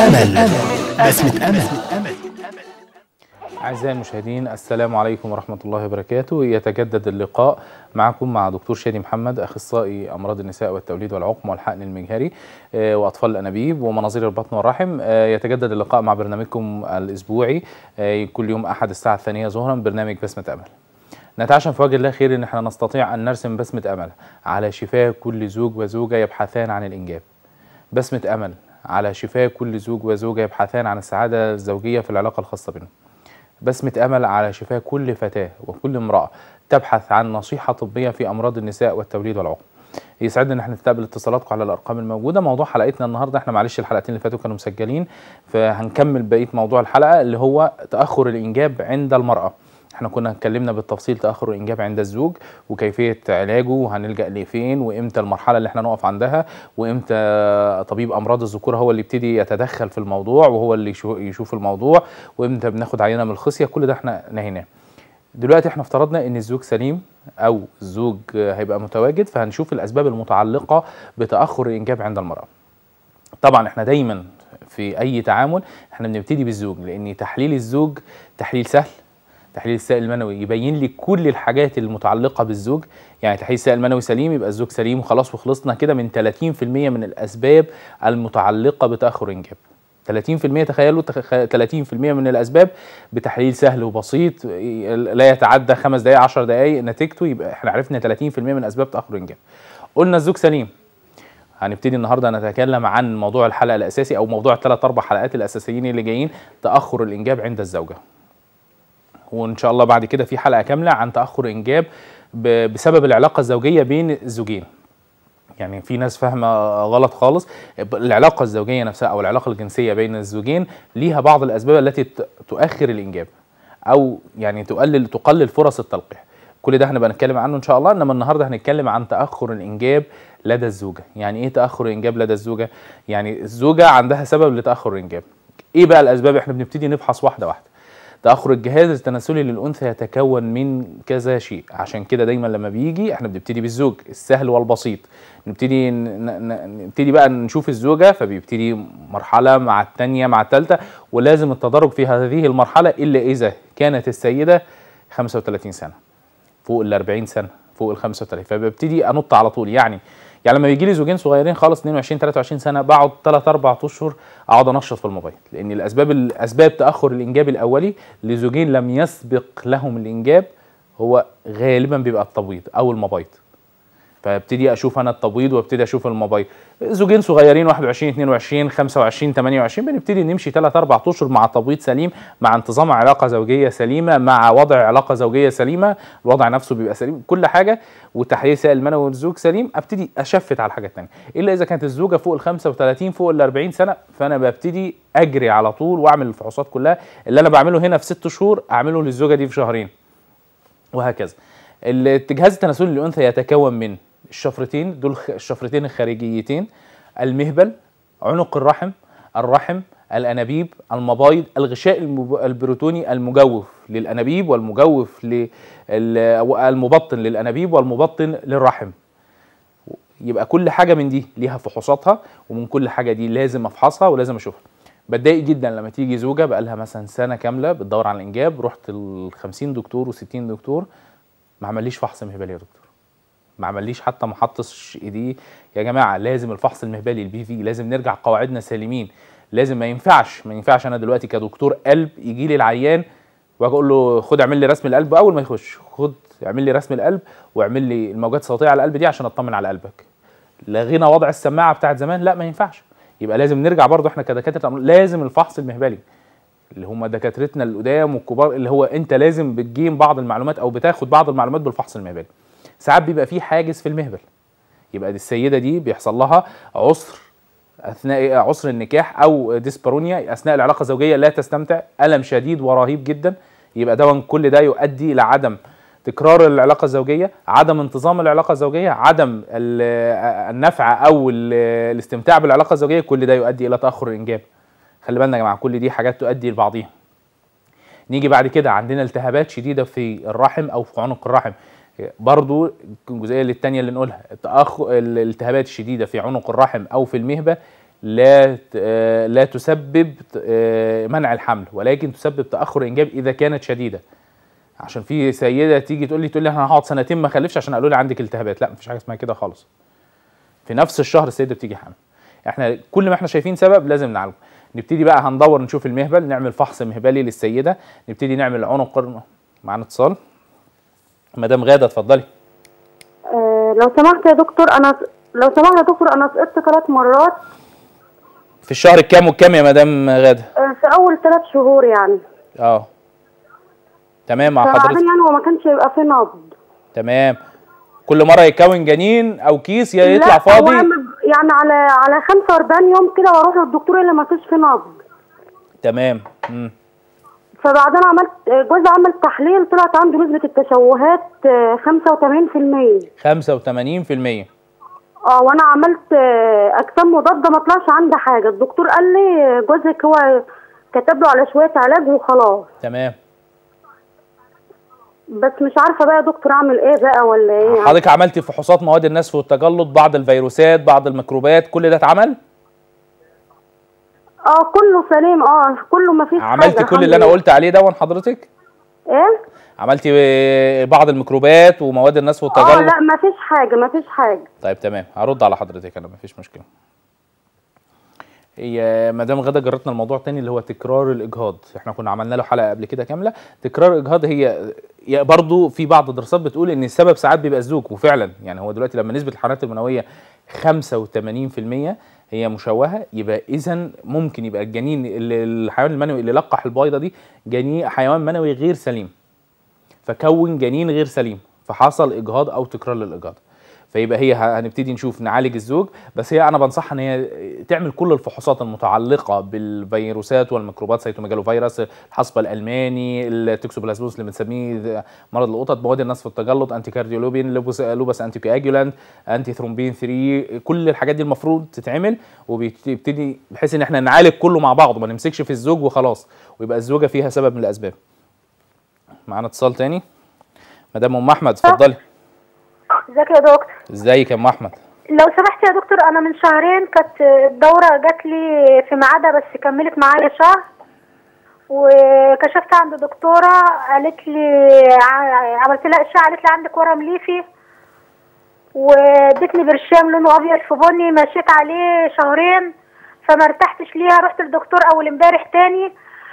أمل بسمة أمل أعزائي المشاهدين السلام عليكم ورحمة الله وبركاته يتجدد اللقاء معكم مع دكتور شادي محمد أخصائي أمراض النساء والتوليد والعقم والحقن المجهري آه، وأطفال الأنابيب ومناظير البطن والرحم آه، يتجدد اللقاء مع برنامجكم الأسبوعي آه، كل يوم أحد الساعة الثانية ظهرا برنامج بسمة أمل نتعشم في وجه الله خير ان احنا نستطيع ان نرسم بسمة امل على شفاه كل زوج وزوجة يبحثان عن الانجاب بسمة امل على شفاه كل زوج وزوجة يبحثان عن السعادة الزوجية في العلاقة الخاصة بينهم بسمة امل على شفاه كل فتاة وكل امرأة تبحث عن نصيحة طبية في امراض النساء والتوليد والعقم يسعدنا ان احنا نستقبل اتصالاتكم على الارقام الموجوده موضوع حلقتنا النهارده احنا معلش الحلقتين اللي فاتوا كانوا مسجلين فهنكمل بقيه موضوع الحلقه اللي هو تاخر الانجاب عند المراه احنا كنا اتكلمنا بالتفصيل تاخر الانجاب عند الزوج وكيفيه علاجه وهنلجا لفين وامتى المرحله اللي احنا نقف عندها وامتى طبيب امراض الذكوره هو اللي يبتدي يتدخل في الموضوع وهو اللي يشو- يشوف الموضوع وامتى بناخد عينه من الخصيه كل ده احنا نهيناه دلوقتي احنا افترضنا ان الزوج سليم او الزوج هيبقى متواجد فهنشوف الاسباب المتعلقه بتاخر الانجاب عند المراه طبعا احنا دايما في اي تعامل احنا بنبتدي بالزوج لان تحليل الزوج تحليل سهل تحليل السائل المنوي يبين لي كل الحاجات المتعلقه بالزوج يعني تحليل السائل المنوي سليم يبقى الزوج سليم وخلاص وخلصنا كده من 30% من الاسباب المتعلقه بتاخر الانجاب 30% تخيلوا تخ- 30% من الاسباب بتحليل سهل وبسيط لا يتعدى خمس دقائق 10 دقائق نتيجته يبقى احنا عرفنا 30% من اسباب تاخر الانجاب قلنا الزوج سليم هنبتدي النهارده نتكلم عن موضوع الحلقه الاساسي او موضوع الثلاث اربع حلقات الاساسيين اللي جايين تاخر الانجاب عند الزوجه وان شاء الله بعد كده في حلقه كامله عن تاخر انجاب ب- بسبب العلاقه الزوجيه بين الزوجين يعني في ناس فاهمه غلط خالص العلاقه الزوجيه نفسها او العلاقه الجنسيه بين الزوجين ليها بعض الاسباب التي ت- تؤخر الانجاب او يعني تقلل تقلل فرص التلقيح كل ده هنبقى نتكلم عنه ان شاء الله انما النهارده هنتكلم عن تاخر الانجاب لدى الزوجه يعني ايه تاخر الانجاب لدى الزوجه يعني الزوجه عندها سبب لتاخر الانجاب ايه بقى الاسباب احنا بنبتدي نفحص واحده واحده تاخر الجهاز التناسلي للانثى يتكون من كذا شيء عشان كده دايما لما بيجي احنا بنبتدي بالزوج السهل والبسيط نبتدي ن- ن- نبتدي بقى نشوف الزوجه فبيبتدي مرحله مع الثانيه مع الثالثه ولازم التدرج في هذه المرحله الا اذا كانت السيده 35 سنه فوق ال 40 سنه فوق ال 35 فببتدي انط على طول يعني يعني لما بيجي لي زوجين صغيرين خالص 22 23 سنه بقعد 3 4 اشهر اقعد انشط في الموبايل لان الاسباب الاسباب تاخر الانجاب الاولي لزوجين لم يسبق لهم الانجاب هو غالبا بيبقى التبويض او المبايض فابتدي اشوف انا التبويض وابتدي اشوف المبايض زوجين صغيرين 21 22 25 28 بنبتدي نمشي 3 4 اشهر مع تبويض سليم مع انتظام علاقه زوجيه سليمه مع وضع علاقه زوجيه سليمه الوضع نفسه بيبقى سليم كل حاجه وتحليل سائل المنوي والزوج سليم ابتدي اشفت على الحاجه الثانيه الا اذا كانت الزوجه فوق ال 35 فوق ال 40 سنه فانا ببتدي اجري على طول واعمل الفحوصات كلها اللي انا بعمله هنا في ست شهور اعمله للزوجه دي في شهرين وهكذا الجهاز التناسلي للانثى يتكون من الشفرتين دول خ- الشفرتين الخارجيتين المهبل عنق الرحم الرحم الانابيب المبايض الغشاء المب- البروتوني المجوف للانابيب والمجوف للمبطن للانابيب والمبطن للرحم يبقى كل حاجه من دي ليها فحوصاتها ومن كل حاجه دي لازم افحصها ولازم اشوفها بتضايق جدا لما تيجي زوجه بقى لها مثلا سنه كامله بتدور على الانجاب رحت ل 50 دكتور و60 دكتور ما عمليش فحص مهبلي يا دكتور ما عمليش حتى ما حطش ايديه يا جماعه لازم الفحص المهبلي البي في لازم نرجع قواعدنا سالمين لازم ما ينفعش ما ينفعش انا دلوقتي كدكتور قلب يجي لي العيان واجي اقول له خد اعمل لي رسم القلب اول ما يخش خد اعمل لي رسم القلب واعمل لي الموجات الصوتيه على القلب دي عشان اطمن على قلبك لغينا وضع السماعه بتاعت زمان لا ما ينفعش يبقى لازم نرجع برضو احنا كدكاتره أمراض، لازم الفحص المهبلي اللي هم دكاترتنا القدام والكبار اللي هو انت لازم بتجيم بعض المعلومات او بتاخد بعض المعلومات بالفحص المهبلي ساعات بيبقى في حاجز في المهبل يبقى دي السيده دي بيحصل لها عسر اثناء عسر النكاح او ديسبارونيا اثناء العلاقه الزوجيه لا تستمتع الم شديد ورهيب جدا يبقى ده كل ده يؤدي الى عدم تكرار العلاقه الزوجيه عدم انتظام العلاقه الزوجيه عدم ال- النفع او ال- الاستمتاع بالعلاقه الزوجيه كل ده يؤدي الى تاخر الانجاب خلي بالنا يا جماعه كل دي حاجات تؤدي لبعضيها نيجي بعد كده عندنا التهابات شديده في الرحم او في عنق الرحم برضو الجزئيه اللي الثانيه اللي نقولها التأخ... الالتهابات الشديده في عنق الرحم او في المهبه لا ت- آه، لا تسبب آه، منع الحمل ولكن تسبب تاخر الانجاب اذا كانت شديده عشان في سيده تيجي تقول لي تقول لي انا هقعد سنتين ما اخلفش عشان قالوا لي عندك التهابات لا مفيش حاجه اسمها كده خالص في نفس الشهر السيده بتيجي حامل احنا كل ما احنا شايفين سبب لازم نعالجه نبتدي بقى هندور نشوف المهبل نعمل فحص مهبلي للسيده نبتدي نعمل عنق معانا اتصال مدام غاده اتفضلي آه، لو سمحت يا دكتور انا لو سمحت يا دكتور انا سقطت ثلاث مرات في الشهر الكام والكام يا مدام غاده آه، في اول ثلاث شهور يعني اه تمام مع فبعدين حضرتك يعني هو ما كانش يبقى فيه نبض تمام كل مره يكون جنين او كيس يا يطلع لا، هو فاضي أنا يعني على على 45 يوم كده واروح للدكتور اللي ما فيش فيه نبض تمام مم. فبعدين عملت آه، جوزي عمل تحليل طلعت عنده نسبة التشوهات آه، 85% 85% اه وانا عملت آه، اجسام مضادة ما طلعش عندي حاجة الدكتور قال لي آه، جوزك هو كتب له على شوية علاج وخلاص تمام بس مش عارفة بقى يا دكتور اعمل ايه بقى ولا ايه حضرتك عملتي فحوصات مواد النسف والتجلط بعض الفيروسات بعض الميكروبات كل ده اتعمل اه كله سليم اه كله ما فيش عملتي حاجة كل اللي انا الحمد قلت عليه ده حضرتك لله. ايه عملتي آه، بعض الميكروبات ومواد النسف اه والتجلط لا ما فيش حاجة ما فيش حاجة طيب تمام هرد على حضرتك انا مفيش مشكله هي مدام غدا جرتنا الموضوع تاني اللي هو تكرار الاجهاض احنا كنا عملنا له حلقه قبل كده كامله تكرار الاجهاض هي هي برضو في بعض الدراسات بتقول ان السبب ساعات بيبقى الزوج وفعلا يعني هو دلوقتي لما نسبه الحيوانات المنويه 85% هي مشوهه يبقى اذا ممكن يبقى الجنين اللي الحيوان المنوي اللي لقح البيضه دي جنين حيوان منوي غير سليم فكون جنين غير سليم فحصل اجهاض او تكرار للاجهاض فيبقى هي ه- هنبتدي نشوف نعالج الزوج بس هي انا بنصحها ان هي تعمل كل الفحوصات المتعلقه بالفيروسات والميكروبات سيتوميجالو فيروس الحصبه الالماني التكسوبلازموس اللي بنسميه مرض القطط مواد النصف التجلط انتي كارديولوبين لوبس لوبس انتي كواجولانت انتي ثرومبين 3 كل الحاجات دي المفروض تتعمل وبيبتدي بحيث ان احنا نعالج كله مع بعض ما نمسكش في الزوج وخلاص ويبقى الزوجه فيها سبب من الاسباب معانا اتصال تاني مدام ام احمد اتفضلي ازيك يا دكتور ازيك يا ام احمد لو سمحت يا دكتور انا من شهرين كانت الدوره جات لي في ميعادها بس كملت معايا شهر وكشفت عند دكتوره قالت لي ع- عملت لها اشعه قالت لي عندك ورم ليفي وادتني برشام لونه ابيض في بني مشيت عليه شهرين فما ارتحتش ليها رحت للدكتور اول امبارح تاني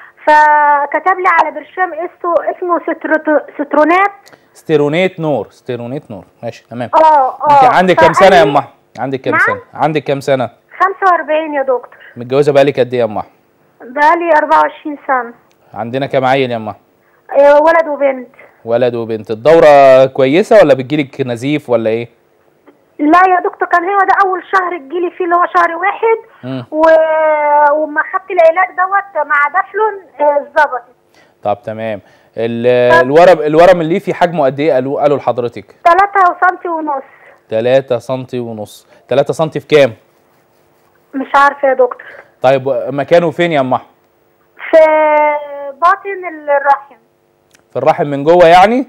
فكتب لي على برشام اسمه اسمه ستروت- سترونات ستيرونيت نور ستيرونيت نور ماشي تمام اه اه انت عندك كام سنه يا فقال ام لي احمد عندك كام نعم؟ سنه عندك كام سنه 45 يا دكتور متجوزه بقالك قد ايه يا ام احمد بقالي 24 سنة عندنا كام عيل يا ام احمد آه، ولد وبنت ولد وبنت الدوره كويسه ولا بتجيلك نزيف ولا ايه لا يا دكتور كان هو ده أول شهر تجيلي فيه اللي هو شهر واحد مم. و... وما خدت العلاج دوت مع دفلون آه، اتظبطت طب تمام ال- الورم الورم اللي فيه حجمه قد ايه قالوا قالوا لحضرتك 3 سنتي ونص 3 سم ونص 3 سم في كام مش عارفة يا دكتور طيب مكانه فين يا ام احمد في باطن الرحم في الرحم من جوه يعني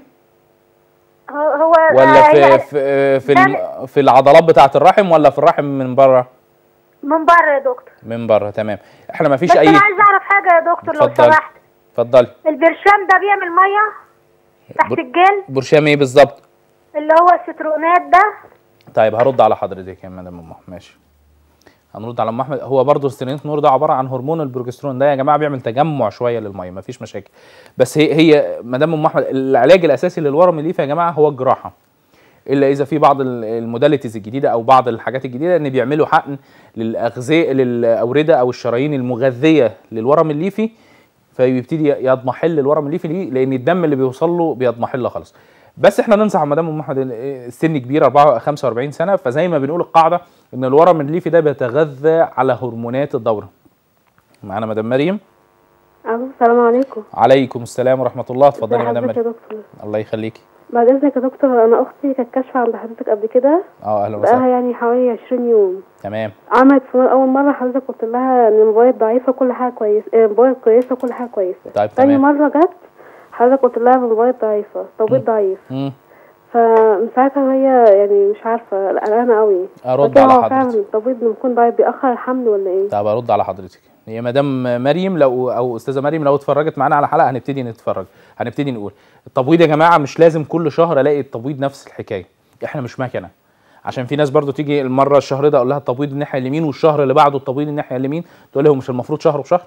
هو هو ولا آه، في هي في في, ده- الم- في العضلات بتاعه الرحم ولا في الرحم من بره من بره يا دكتور من بره تمام احنا ما فيش بس اي أنا عايزة أعرف حاجة يا دكتور لو اتفضلي. سمحت اتفضلي البرشام ده بيعمل مية تحت بر- الجلد برشام ايه بالظبط اللي هو السترونات ده طيب هرد على حضرتك يا مدام ام أحمد. ماشي هنرد على ام احمد هو برضه ستيرينت نور ده عباره عن هرمون البروجسترون ده يا جماعه بيعمل تجمع شويه للميه مفيش مشاكل بس هي هي مدام ام احمد العلاج الاساسي للورم الليفي يا جماعه هو الجراحه الا اذا في بعض ال- الموداليتيز الجديده او بعض الحاجات الجديده ان بيعملوا حقن للاغذيه للاورده او الشرايين المغذيه للورم الليفي فبيبتدي يضمحل الورم الليفي ليه لان الدم اللي بيوصل له بيضمحل خالص بس احنا ننصح مدام ام احمد إن السن كبير 4 45 سنه فزي ما بنقول القاعده ان الورم الليفي ده بيتغذى على هرمونات الدوره معانا مدام مريم الو السلام عليكم عليكم السلام ورحمه الله اتفضلي يا مدام حضرتك يا مريم دكتور الله يخليكي بعد اذنك يا دكتور انا اختي كانت كاشفه عند حضرتك قبل كده اه اهلا بقالها وسهلا يعني حوالي 20 يوم تمام عملت سونار اول مره حضرتك قلت لها ان الموبايل ضعيفه كل حاجه كويس آه، الموبايل كويسه كل حاجه كويسه طيب تاني تمام مره جت حضرتك قلت لها الموبايل ضعيفه توبيت ضعيف مم. فمن ساعتها وهي يعني مش عارفه قلقانه قوي ارد فكده على هو حضرتك فعلا التبويض بيكون بقى بيأخر الحمل ولا ايه؟ طب ارد على حضرتك هي مدام مريم لو او استاذه مريم لو اتفرجت معانا على حلقه هنبتدي نتفرج هنبتدي نقول التبويض يا جماعه مش لازم كل شهر الاقي التبويض نفس الحكايه احنا مش مكنه عشان في ناس برضو تيجي المره الشهر ده اقول لها التبويض الناحيه اليمين والشهر اللي بعده التبويض الناحيه اليمين تقول لهم مش المفروض شهر وشهر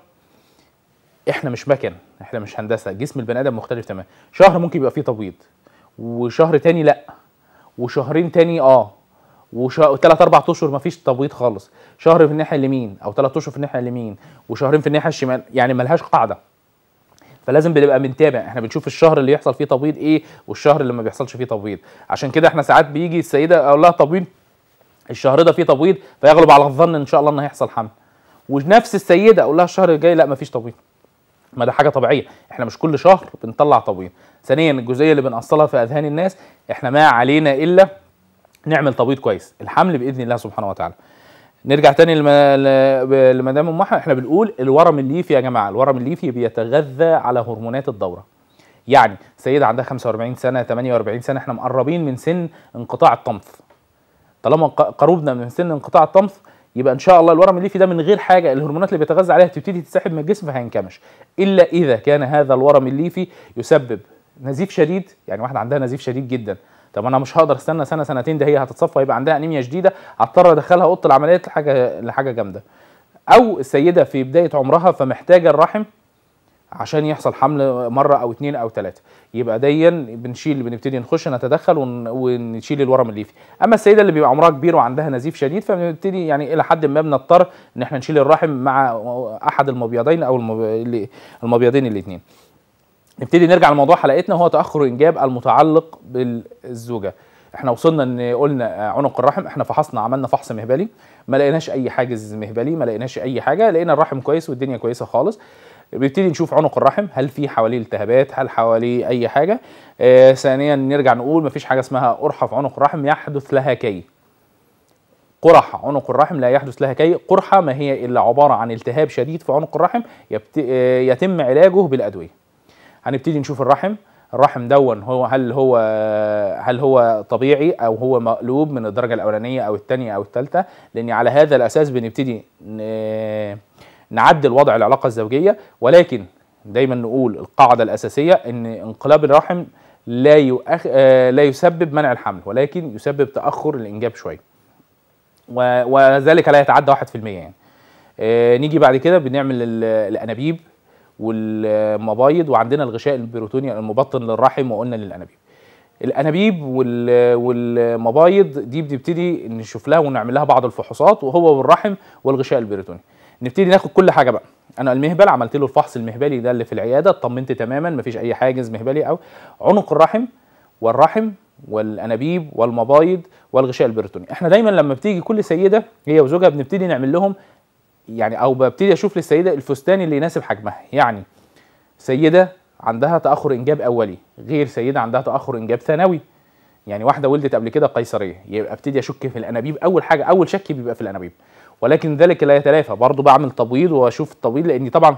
احنا مش مكن احنا مش هندسه جسم البني ادم مختلف تماما شهر ممكن يبقى فيه تبويض وشهر تاني لا وشهرين تاني اه وثلاث اربع اشهر مفيش تبويض خالص شهر في الناحيه اليمين او ثلاث اشهر في الناحيه اليمين وشهرين في الناحيه الشمال يعني ملهاش قاعده فلازم بنبقى بنتابع احنا بنشوف الشهر اللي يحصل فيه تبويض ايه والشهر اللي ما بيحصلش فيه تبويض عشان كده احنا ساعات بيجي السيده اقول لها تبويض الشهر ده فيه تبويض فيغلب على الظن ان شاء الله ان هيحصل حمل ونفس السيده اقول لها الشهر الجاي لا مفيش تبويض ما ده حاجه طبيعيه احنا مش كل شهر بنطلع تبويض ثانيا الجزئيه اللي بنأصلها في اذهان الناس احنا ما علينا الا نعمل تبويض كويس الحمل باذن الله سبحانه وتعالى نرجع تاني لم... ل- لمدام ام احمد احنا بنقول الورم الليفي يا جماعه الورم الليفي بيتغذى على هرمونات الدوره يعني سيده عندها 45 سنه 48 سنه احنا مقربين من سن انقطاع الطمث طالما ق- قربنا من سن انقطاع الطمث يبقى ان شاء الله الورم الليفي ده من غير حاجه الهرمونات اللي بيتغذى عليها تبتدي تتسحب من الجسم فهينكمش الا اذا كان هذا الورم الليفي يسبب نزيف شديد يعني واحده عندها نزيف شديد جدا طب انا مش هقدر استنى سنه سنتين ده هي هتتصفى يبقى عندها انيميا شديده هضطر ادخلها اوضه العمليات لحاجه لحاجه جامده او السيده في بدايه عمرها فمحتاجه الرحم عشان يحصل حمل مره او اتنين او تلاته يبقى ديا بنشيل بنبتدي نخش نتدخل ون- ونشيل الورم الليفي اما السيده اللي بيبقى عمرها كبير وعندها نزيف شديد فبنبتدي يعني الى حد ما بنضطر ان احنا نشيل الرحم مع احد المبيضين او المب- المبيضين الاثنين نبتدي نرجع لموضوع حلقتنا وهو تاخر الانجاب المتعلق بالزوجه احنا وصلنا ان قلنا عنق الرحم احنا فحصنا عملنا فحص مهبلي ما لقيناش اي حاجز مهبلي ما لقيناش اي حاجه لقينا الرحم كويس والدنيا كويسه خالص بنبتدي نشوف عنق الرحم هل في حواليه التهابات هل حواليه اي حاجه آه ثانيا نرجع نقول مفيش حاجه اسمها قرحه في عنق الرحم يحدث لها كي قرح عنق الرحم لا يحدث لها كي قرحه ما هي الا عباره عن التهاب شديد في عنق الرحم يبت... آه، يتم علاجه بالادويه هنبتدي نشوف الرحم الرحم دون هو هل هو هل هو طبيعي او هو مقلوب من الدرجه الاولانيه او الثانيه او الثالثه لان على هذا الاساس بنبتدي ن- نعدل وضع العلاقه الزوجيه ولكن دايما نقول القاعده الاساسيه ان انقلاب الرحم لا يؤخ... آه، لا يسبب منع الحمل ولكن يسبب تاخر الانجاب شويه و- وذلك لا يتعدى 1% يعني آه، نيجي بعد كده بنعمل ال- الانابيب والمبايض وعندنا الغشاء البروتوني المبطن للرحم وقلنا للانابيب الانابيب وال- والمبايض دي بنبتدي نشوف لها ونعمل لها بعض الفحوصات وهو والرحم والغشاء البروتوني نبتدي ناخد كل حاجه بقى انا المهبل عملت له الفحص المهبلي ده اللي في العياده اطمنت تماما مفيش اي حاجز مهبلي او عنق الرحم والرحم والانابيب والمبايض والغشاء البروتوني احنا دايما لما بتيجي كل سيده هي وزوجها بنبتدي نعمل لهم يعني او ببتدي اشوف للسيده الفستان اللي يناسب حجمها يعني سيده عندها تاخر انجاب اولي غير سيده عندها تاخر انجاب ثانوي يعني واحده ولدت قبل كده قيصريه يبقى ابتدي اشك في الانابيب اول حاجه اول شك بيبقى في الانابيب ولكن ذلك لا يتلافى برضه بعمل تبويض واشوف التبويض لاني طبعا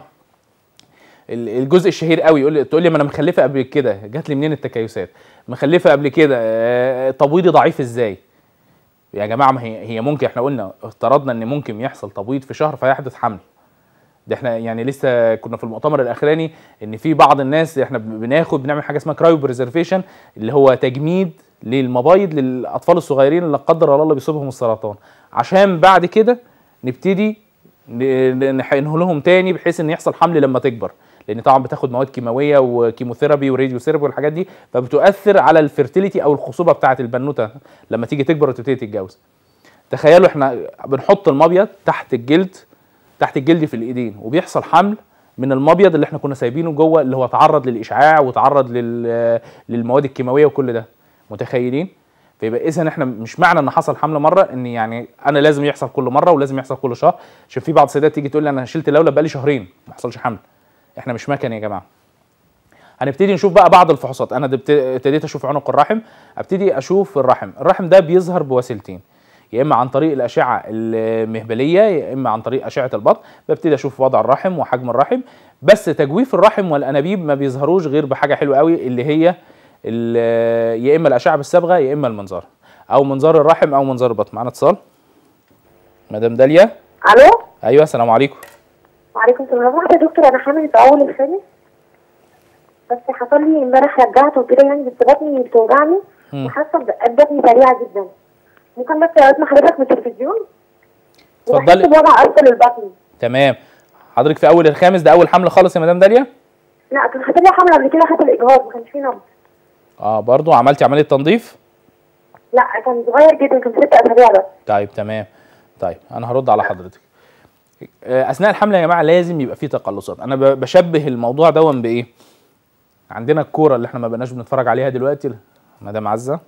ال- الجزء الشهير قوي يقول لي تقول لي ما انا مخلفه قبل كده جات لي منين التكيسات مخلفه قبل كده آه، تبويضي ضعيف ازاي يا جماعه ما هي هي ممكن احنا قلنا افترضنا ان ممكن يحصل تبويض في شهر فيحدث حمل ده احنا يعني لسه كنا في المؤتمر الاخراني ان في بعض الناس احنا بناخد بنعمل حاجه اسمها كرايو بريزرفيشن اللي هو تجميد للمبايض للاطفال الصغيرين اللي لا قدر الله بيصيبهم السرطان عشان بعد كده نبتدي ن- ن- نحقنه لهم تاني بحيث ان يحصل حمل لما تكبر لان طبعا بتاخد مواد كيماويه وكيموثيرابي وراديو ثيرابي والحاجات دي فبتؤثر على الفيرتيليتي او الخصوبه بتاعه البنوته لما تيجي تكبر وتبتدي تتجوز تخيلوا احنا بنحط المبيض تحت الجلد تحت الجلد في الايدين وبيحصل حمل من المبيض اللي احنا كنا سايبينه جوه اللي هو تعرض للاشعاع وتعرض لل للمواد الكيماويه وكل ده متخيلين فيبقى اذا احنا مش معنى ان حصل حمل مره ان يعني انا لازم يحصل كل مره ولازم يحصل كل شهر عشان في بعض السيدات تيجي تقول لي انا شلت اللولب بقالي شهرين ما حصلش حمل احنا مش مكن يا جماعه هنبتدي نشوف بقى بعض الفحوصات انا دبت- ابتديت اشوف عنق الرحم ابتدي اشوف الرحم الرحم ده بيظهر بوسيلتين يا اما عن طريق الاشعه المهبليه يا اما عن طريق اشعه البطن ببتدي اشوف وضع الرحم وحجم الرحم بس تجويف الرحم والانابيب ما بيظهروش غير بحاجه حلوه قوي اللي هي ال- يا اما الاشعه بالصبغه يا اما المنظار او منظار الرحم او منظار البطن معانا اتصال مدام داليا الو ايوه السلام عليكم وعليكم السلام لو سمحت يا دكتور انا حامل في اول الخامس بس حصل لي امبارح رجعت وكده يعني بس بطني بتوجعني مم. وحاسه ب- بطني سريعه جدا ممكن بس اسمع حضرتك من التلفزيون اتفضلي. وحاسه بوجع اصلا البطن تمام حضرتك في اول الخامس ده اول حمل خالص يا مدام داليا لا كان حاطط لي حمل قبل كده خدت الاجهاض ما كانش فيه نبض اه برضو عملتي عمليه تنظيف لا كان صغير جدا كان ست اسابيع بس طيب تمام طيب انا هرد على حضرتك آه، اثناء الحمل يا جماعه لازم يبقى فيه تقلصات انا ب- بشبه الموضوع دون بايه عندنا الكوره اللي احنا ما بقناش بنتفرج عليها دلوقتي مدام عزه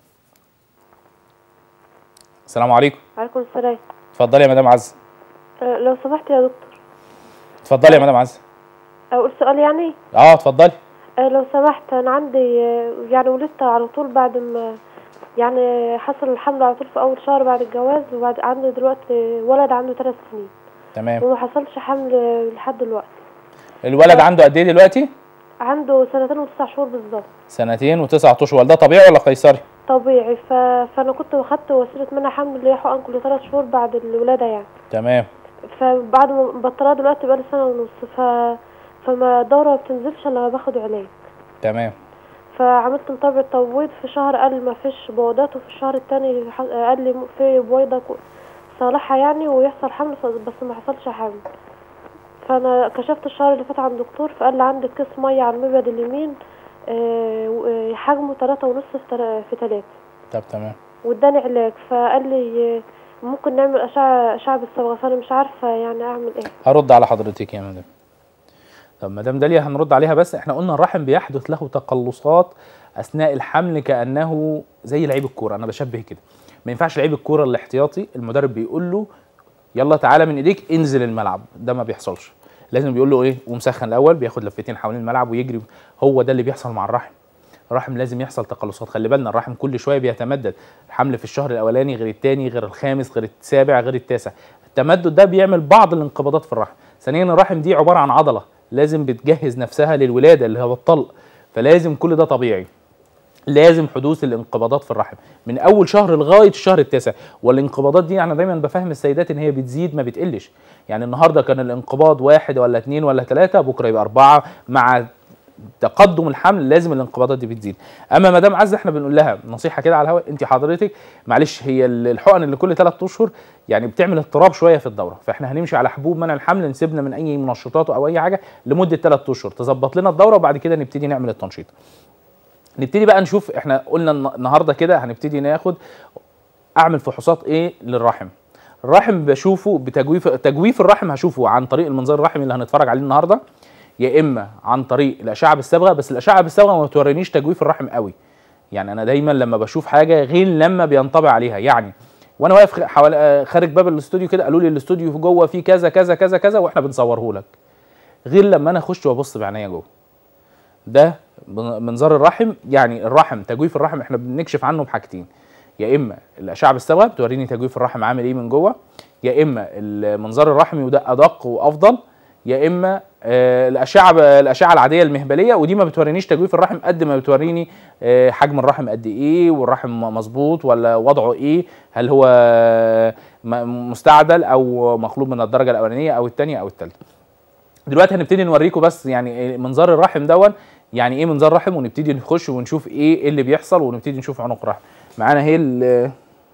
السلام عليكم عليكم السلام اتفضلي يا مدام عزه أه، لو سمحت يا دكتور اتفضلي يا مدام عزه اقول سؤال يعني اه اتفضلي أه، لو سمحت انا عندي أه، يعني ولدت على طول بعد ما يعني حصل الحمل على طول في اول شهر بعد الجواز وبعد عندي دلوقتي ولد عنده ثلاث سنين تمام وما حصلش حمل أه، لحد دلوقتي الولد عنده قد ايه دلوقتي عنده سنتين وتسع شهور بالظبط سنتين وتسعة اشهر ده طبيعي ولا قيصري طبيعي ف... فانا كنت واخدت وسيله منع حمل اللي هي حقن كل ثلاث شهور بعد الولاده يعني تمام فبعد ما بطلها دلوقتي بقالي سنه ونص ف فما الدوره ما بتنزلش الا لما باخد علاج تمام فعملت متابعة تبويض في شهر قال ما فيش بويضات وفي الشهر التاني ح- قال لي م- في بويضة كو- صالحة يعني ويحصل حمل ف- بس ما حصلش حمل فانا كشفت الشهر اللي فات عند دكتور فقال لي عندك كيس مية على المبيض اليمين آه، و- آه، حجمه تلاتة ونص في تلا- في تلاتة طب تمام واداني علاج فقال لي آه، ممكن نعمل أشعة أشعة بالصبغة فأنا مش عارفة يعني أعمل إيه هرد على حضرتك يا مدام طب مدام داليا هنرد عليها بس احنا قلنا الرحم بيحدث له تقلصات اثناء الحمل كانه زي لعيب الكوره انا بشبه كده ما ينفعش لعيب الكوره الاحتياطي المدرب بيقول له يلا تعالى من ايديك انزل الملعب ده ما بيحصلش لازم بيقول له ايه ومسخن الاول بياخد لفتين حوالين الملعب ويجري هو ده اللي بيحصل مع الرحم الرحم لازم يحصل تقلصات خلي بالنا الرحم كل شويه بيتمدد الحمل في الشهر الاولاني غير الثاني غير الخامس غير السابع غير التاسع التمدد ده بيعمل بعض الانقباضات في الرحم ثانيا الرحم دي عباره عن عضله لازم بتجهز نفسها للولاده اللي هو الطلق فلازم كل ده طبيعي لازم حدوث الانقباضات في الرحم من اول شهر لغايه الشهر التاسع والانقباضات دي انا دايما بفهم السيدات ان هي بتزيد ما بتقلش يعني النهارده كان الانقباض واحد ولا اتنين ولا ثلاثه بكره يبقى اربعه مع تقدم الحمل لازم الانقباضات دي بتزيد اما مدام عزه احنا بنقول لها نصيحه كده على الهواء انت حضرتك معلش هي ال- الحقن اللي كل ثلاث اشهر يعني بتعمل اضطراب شويه في الدوره فاحنا هنمشي على حبوب منع الحمل نسيبنا من اي منشطات او اي حاجه لمده ثلاث اشهر تظبط لنا الدوره وبعد كده نبتدي نعمل التنشيط نبتدي بقى نشوف احنا قلنا الن- النهارده كده هنبتدي ناخد اعمل فحوصات ايه للرحم الرحم بشوفه بتجويف تجويف الرحم هشوفه عن طريق المنظار الرحمي اللي هنتفرج عليه النهارده يا اما عن طريق الاشعه بالصبغه بس الاشعه بالصبغه ما بتورينيش تجويف الرحم قوي يعني انا دايما لما بشوف حاجه غير لما بينطبع عليها يعني وانا واقف خ- حوالي آه، خارج باب الاستوديو كده قالوا لي الاستوديو جوه فيه كذا كذا كذا كذا واحنا بنصوره لك غير لما انا اخش وابص بعينيا جوه ده من- منظار الرحم يعني الرحم تجويف الرحم احنا بنكشف عنه بحاجتين يا اما الاشعه بالصبغه بتوريني تجويف الرحم عامل ايه من جوه يا اما المنظار الرحمي وده ادق وافضل يا اما آه، الاشعه ب- الاشعه العاديه المهبليه ودي ما بتورينيش تجويف الرحم قد ما بتوريني آه، حجم الرحم قد ايه والرحم مظبوط ولا وضعه ايه هل هو م- مستعدل او مخلوط من الدرجه الاولانيه او الثانيه او الثالثه دلوقتي هنبتدي نوريكم بس يعني إيه منظار الرحم دون يعني ايه منظار رحم ونبتدي نخش ونشوف ايه إيه اللي بيحصل ونبتدي نشوف عنق الرحم معانا هي ال-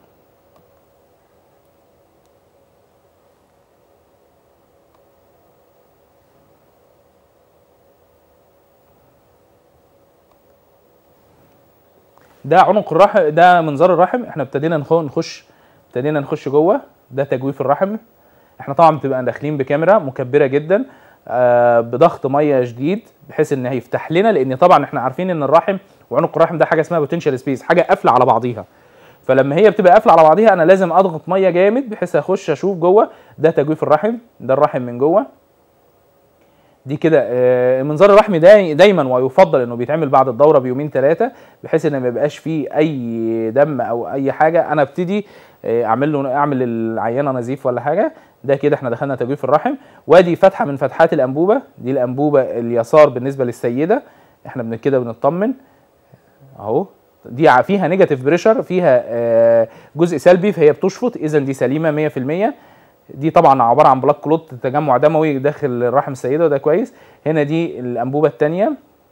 ده عنق الرحم ده منظار الرحم احنا ابتدينا نخ- نخش ابتدينا نخش جوه ده تجويف الرحم احنا طبعا بتبقى داخلين بكاميرا مكبره جدا آه بضغط ميه شديد بحيث ان هيفتح لنا لان طبعا احنا عارفين ان الرحم وعنق الرحم ده حاجه اسمها بوتنشال سبيس حاجه قافله على بعضيها فلما هي بتبقى قافله على بعضيها انا لازم اضغط ميه جامد بحيث اخش اشوف جوه ده تجويف الرحم ده الرحم من جوه دي كده آه، المنظار الرحمي ده دايما ويفضل انه بيتعمل بعد الدوره بيومين ثلاثه بحيث ان ما يبقاش فيه اي دم او اي حاجه انا ابتدي آه، اعمل له اعمل للعيانه نزيف ولا حاجه ده كده احنا دخلنا تجويف الرحم وادي فتحه من فتحات الانبوبه دي الانبوبه اليسار بالنسبه للسيده احنا بن كده بنطمن اهو دي ع- فيها نيجاتيف بريشر فيها آه، جزء سلبي فهي بتشفط اذا دي سليمه 100% دي طبعا عباره عن بلاك كلوت تجمع دموي داخل رحم السيده وده كويس هنا دي الانبوبه الثانيه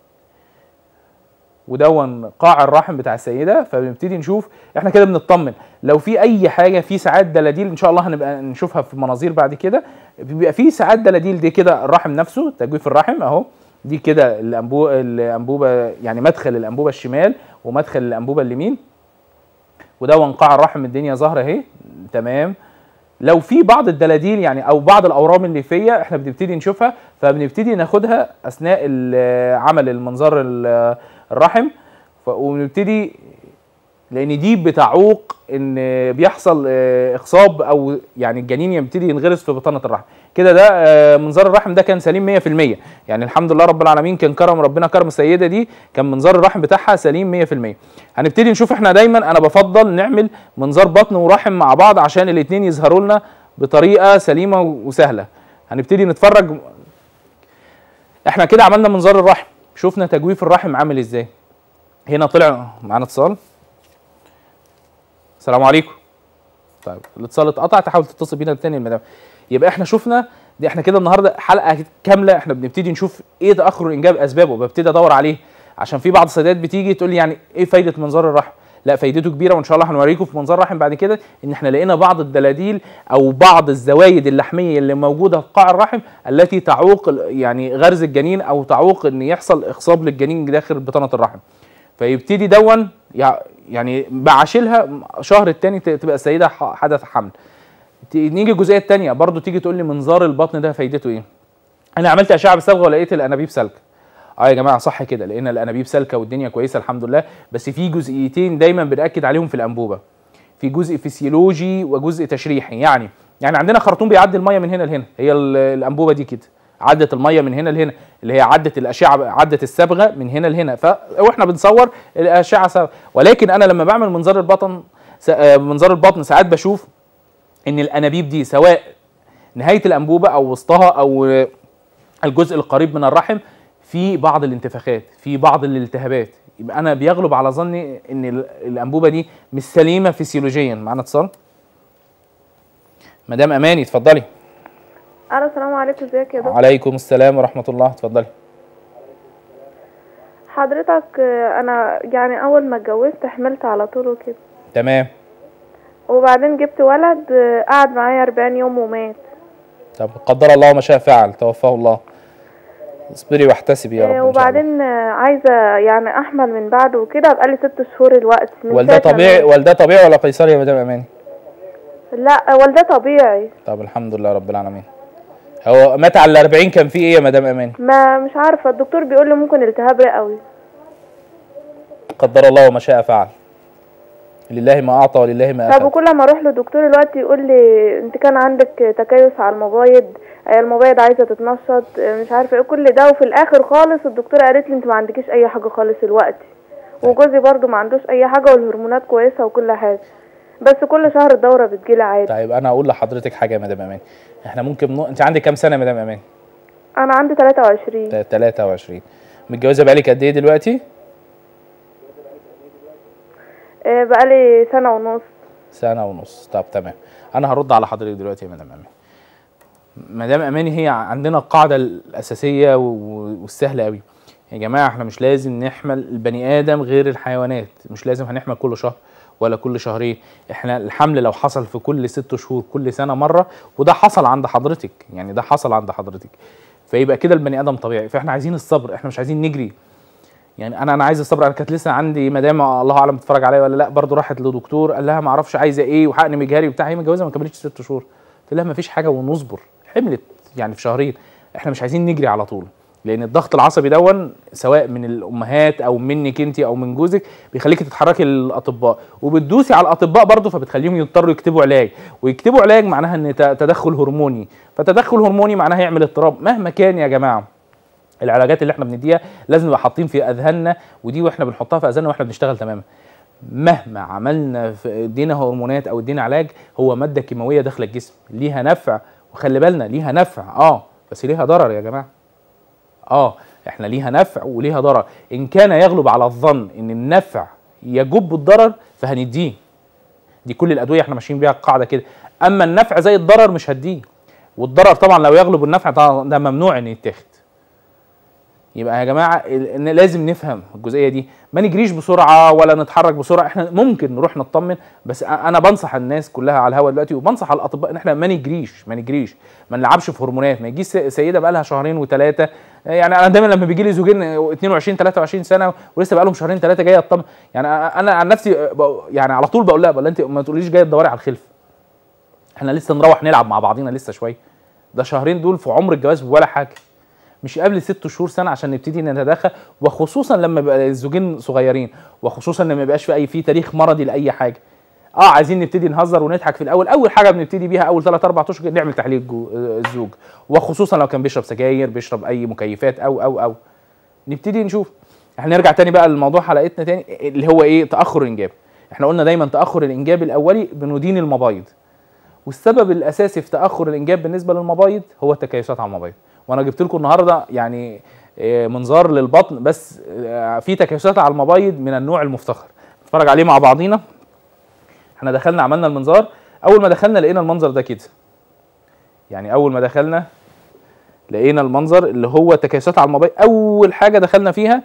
ودون قاع الرحم بتاع السيده فبنبتدي نشوف احنا كده بنطمن لو في اي حاجه في ساعات دلاديل ان شاء الله هنبقى نشوفها في مناظير بعد كده بيبقى في ساعات دلاديل دي كده الرحم نفسه تجويف الرحم اهو دي كده الأنبو الانبوبه يعني مدخل الانبوبه الشمال ومدخل الانبوبه اليمين ودون قاع الرحم الدنيا ظاهره اهي تمام لو في بعض الدلاديل يعني او بعض الاورام الليفيه احنا بنبتدي نشوفها فبنبتدي ناخدها اثناء ال- عمل المنظار ال- الرحم ف- وبنبتدي لان دي بتعوق ان بيحصل آه، اخصاب او يعني الجنين يبتدي ينغرس في بطانه الرحم كده ده آه، منظار الرحم ده كان سليم 100% يعني الحمد لله رب العالمين كان كرم ربنا كرم السيده دي كان منظار الرحم بتاعها سليم 100% هنبتدي نشوف احنا دايما انا بفضل نعمل منظار بطن ورحم مع بعض عشان الاثنين يظهروا لنا بطريقه سليمه وسهله هنبتدي نتفرج احنا كده عملنا منظار الرحم شفنا تجويف الرحم عامل ازاي هنا طلع معانا اتصال السلام عليكم طيب الاتصال اتقطع تحاول تتصل بينا تاني المدام يبقى احنا شفنا دي احنا كده النهارده حلقه كامله احنا بنبتدي نشوف ايه تاخر الانجاب اسبابه ببتدي ادور عليه عشان في بعض السيدات بتيجي تقول لي يعني ايه فايده منظار الرحم لا فايدته كبيره وان شاء الله هنوريكم في منظار الرحم بعد كده ان احنا لقينا بعض الدلاديل او بعض الزوايد اللحميه اللي موجوده في قاع الرحم التي تعوق ال- يعني غرز الجنين او تعوق ان يحصل اخصاب للجنين داخل بطانه الرحم فيبتدي دون يع- يعني بعاشلها شهر التاني ت- تبقى السيده ح- حدث حمل ت- نيجي الجزئيه الثانيه برضو تيجي تقول لي منظار البطن ده فايدته ايه انا عملت اشعه بالصبغه ولقيت الانابيب سالكه اه يا جماعه صح كده لقينا الانابيب سالكه والدنيا كويسه الحمد لله بس في جزئيتين دايما بناكد عليهم في الانبوبه في جزء فسيولوجي وجزء تشريحي يعني يعني عندنا خرطوم بيعدي الميه من هنا لهنا هي ال- الانبوبه دي كده عدت الميه من هنا لهنا اللي هي عدت الاشعه عدت الصبغه من هنا لهنا ف واحنا بنصور الاشعه صبغة. ولكن انا لما بعمل منظار البطن س- آه، منظار البطن ساعات بشوف ان الانابيب دي سواء نهايه الانبوبه او وسطها او آه، الجزء القريب من الرحم في بعض الانتفاخات في بعض الالتهابات يبقى انا بيغلب على ظني ان ال- الانبوبه دي مش سليمه فسيولوجيا معانا اتصال مدام اماني اتفضلي الو السلام عليكم ازيك يا دكتور عليكم السلام ورحمه الله اتفضلي حضرتك آه، انا يعني اول ما اتجوزت حملت على طول وكده تمام وبعدين جبت ولد آه، قعد معايا 40 يوم ومات طب قدر الله ما شاء فعل توفاه الله اصبري واحتسبي يا رب آه، إن شاء الله. وبعدين آه، عايزه يعني احمل من بعده وكده بقالي ست شهور الوقت من والده ساعة ما طبيعي مات. والده طبيعي ولا قيصري يا مدام اماني لا والده طبيعي طب الحمد لله رب العالمين هو مات على ال 40 كان في ايه يا مدام اماني ما مش عارفه الدكتور بيقول لي ممكن التهاب رئوي قدر الله وما شاء فعل لله ما اعطى ولله ما طب اخذ وكل ما اروح لدكتور الوقت يقول لي انت كان عندك تكيس على المبايض آه، المبايض عايزه تتنشط آه، مش عارفه ايه كل ده وفي الاخر خالص الدكتوره قالت لي انت ما عندكيش اي حاجه خالص الوقت وجوزي برضو ما عندوش اي حاجه والهرمونات كويسه وكل حاجه بس كل شهر الدوره بتجيلي عادي طيب انا اقول لحضرتك حاجه يا مدام اماني احنا ممكن نو... انت عندك كام سنه يا مدام اماني انا عندي 23 تا- 23 متجوزه بقالك قد ايه دلوقتي آه، بقالي سنه ونص سنه ونص طب تمام انا هرد على حضرتك دلوقتي يا مدام اماني مدام اماني هي عندنا القاعده الاساسيه و- و- والسهله قوي يا جماعه احنا مش لازم نحمل البني ادم غير الحيوانات مش لازم هنحمل كل شهر ولا كل شهرين احنا الحمل لو حصل في كل ست شهور كل سنه مره وده حصل عند حضرتك يعني ده حصل عند حضرتك فيبقى كده البني ادم طبيعي فاحنا عايزين الصبر احنا مش عايزين نجري يعني انا انا عايز الصبر انا كانت لسه عندي مدام الله اعلم بتتفرج عليا ولا لا برضه راحت لدكتور قال لها ما اعرفش عايزه ايه وحقن مجهري وبتاع هي متجوزه ما كملتش ست شهور قلت لها ما فيش حاجه ونصبر حملت يعني في شهرين احنا مش عايزين نجري على طول لان الضغط العصبي دون سواء من الامهات او منك انت او من جوزك بيخليكي تتحركي للاطباء وبتدوسي على الاطباء برضه فبتخليهم يضطروا يكتبوا علاج ويكتبوا علاج معناها ان ت- تدخل هرموني فتدخل هرموني معناها يعمل اضطراب مهما كان يا جماعه العلاجات اللي احنا بنديها لازم نبقى حاطين في اذهاننا ودي واحنا بنحطها في اذهاننا واحنا بنشتغل تماما مهما عملنا في ادينا هرمونات او ادينا علاج هو ماده كيماويه داخله الجسم ليها نفع وخلي بالنا ليها نفع اه بس ليها ضرر يا جماعه اه احنا ليها نفع وليها ضرر ان كان يغلب على الظن ان النفع يجب الضرر فهنديه دي كل الادويه احنا ماشيين بيها القاعده كده اما النفع زي الضرر مش هديه والضرر طبعا لو يغلب النفع طبعا ده ممنوع ان يتاخد يبقى يا جماعه ال- ان لازم نفهم الجزئيه دي ما نجريش بسرعه ولا نتحرك بسرعه احنا ممكن نروح نطمن بس أ- انا بنصح الناس كلها على الهواء دلوقتي وبنصح الاطباء ان احنا ما نجريش ما نجريش ما نلعبش في هرمونات ما يجيش س- سيده بقى لها شهرين وثلاثه يعني انا دايما لما بيجي لي زوجين 22 23 سنه ولسه بقى لهم شهرين ثلاثه جايه اطمن يعني أ- انا عن نفسي بق- يعني على طول بقول لها بقول لها انت ما تقوليش جايه تدوري على الخلف احنا لسه نروح نلعب مع بعضينا لسه شويه ده شهرين دول في عمر الجواز ولا حاجه مش قبل ست شهور سنه عشان نبتدي نتدخل وخصوصا لما يبقى الزوجين صغيرين وخصوصا لما يبقاش في اي في تاريخ مرضي لاي حاجه اه عايزين نبتدي نهزر ونضحك في الاول اول حاجه بنبتدي بيها اول 3 4 اشهر نعمل تحليل الجو- الزوج وخصوصا لو كان بيشرب سجاير بيشرب اي مكيفات او او او نبتدي نشوف احنا نرجع تاني بقى لموضوع حلقتنا تاني اللي هو ايه تاخر الانجاب احنا قلنا دايما تاخر الانجاب الاولي بندين المبايض والسبب الاساسي في تاخر الانجاب بالنسبه للمبايض هو التكيسات على المبايض وانا جبت لكم النهارده يعني آه، منظار للبطن بس آه، في تكيسات على المبايض من النوع المفتخر نتفرج عليه مع بعضينا احنا دخلنا عملنا المنظار اول ما دخلنا لقينا المنظر ده كده يعني اول ما دخلنا لقينا المنظر اللي هو تكيسات على المبايض اول حاجه دخلنا فيها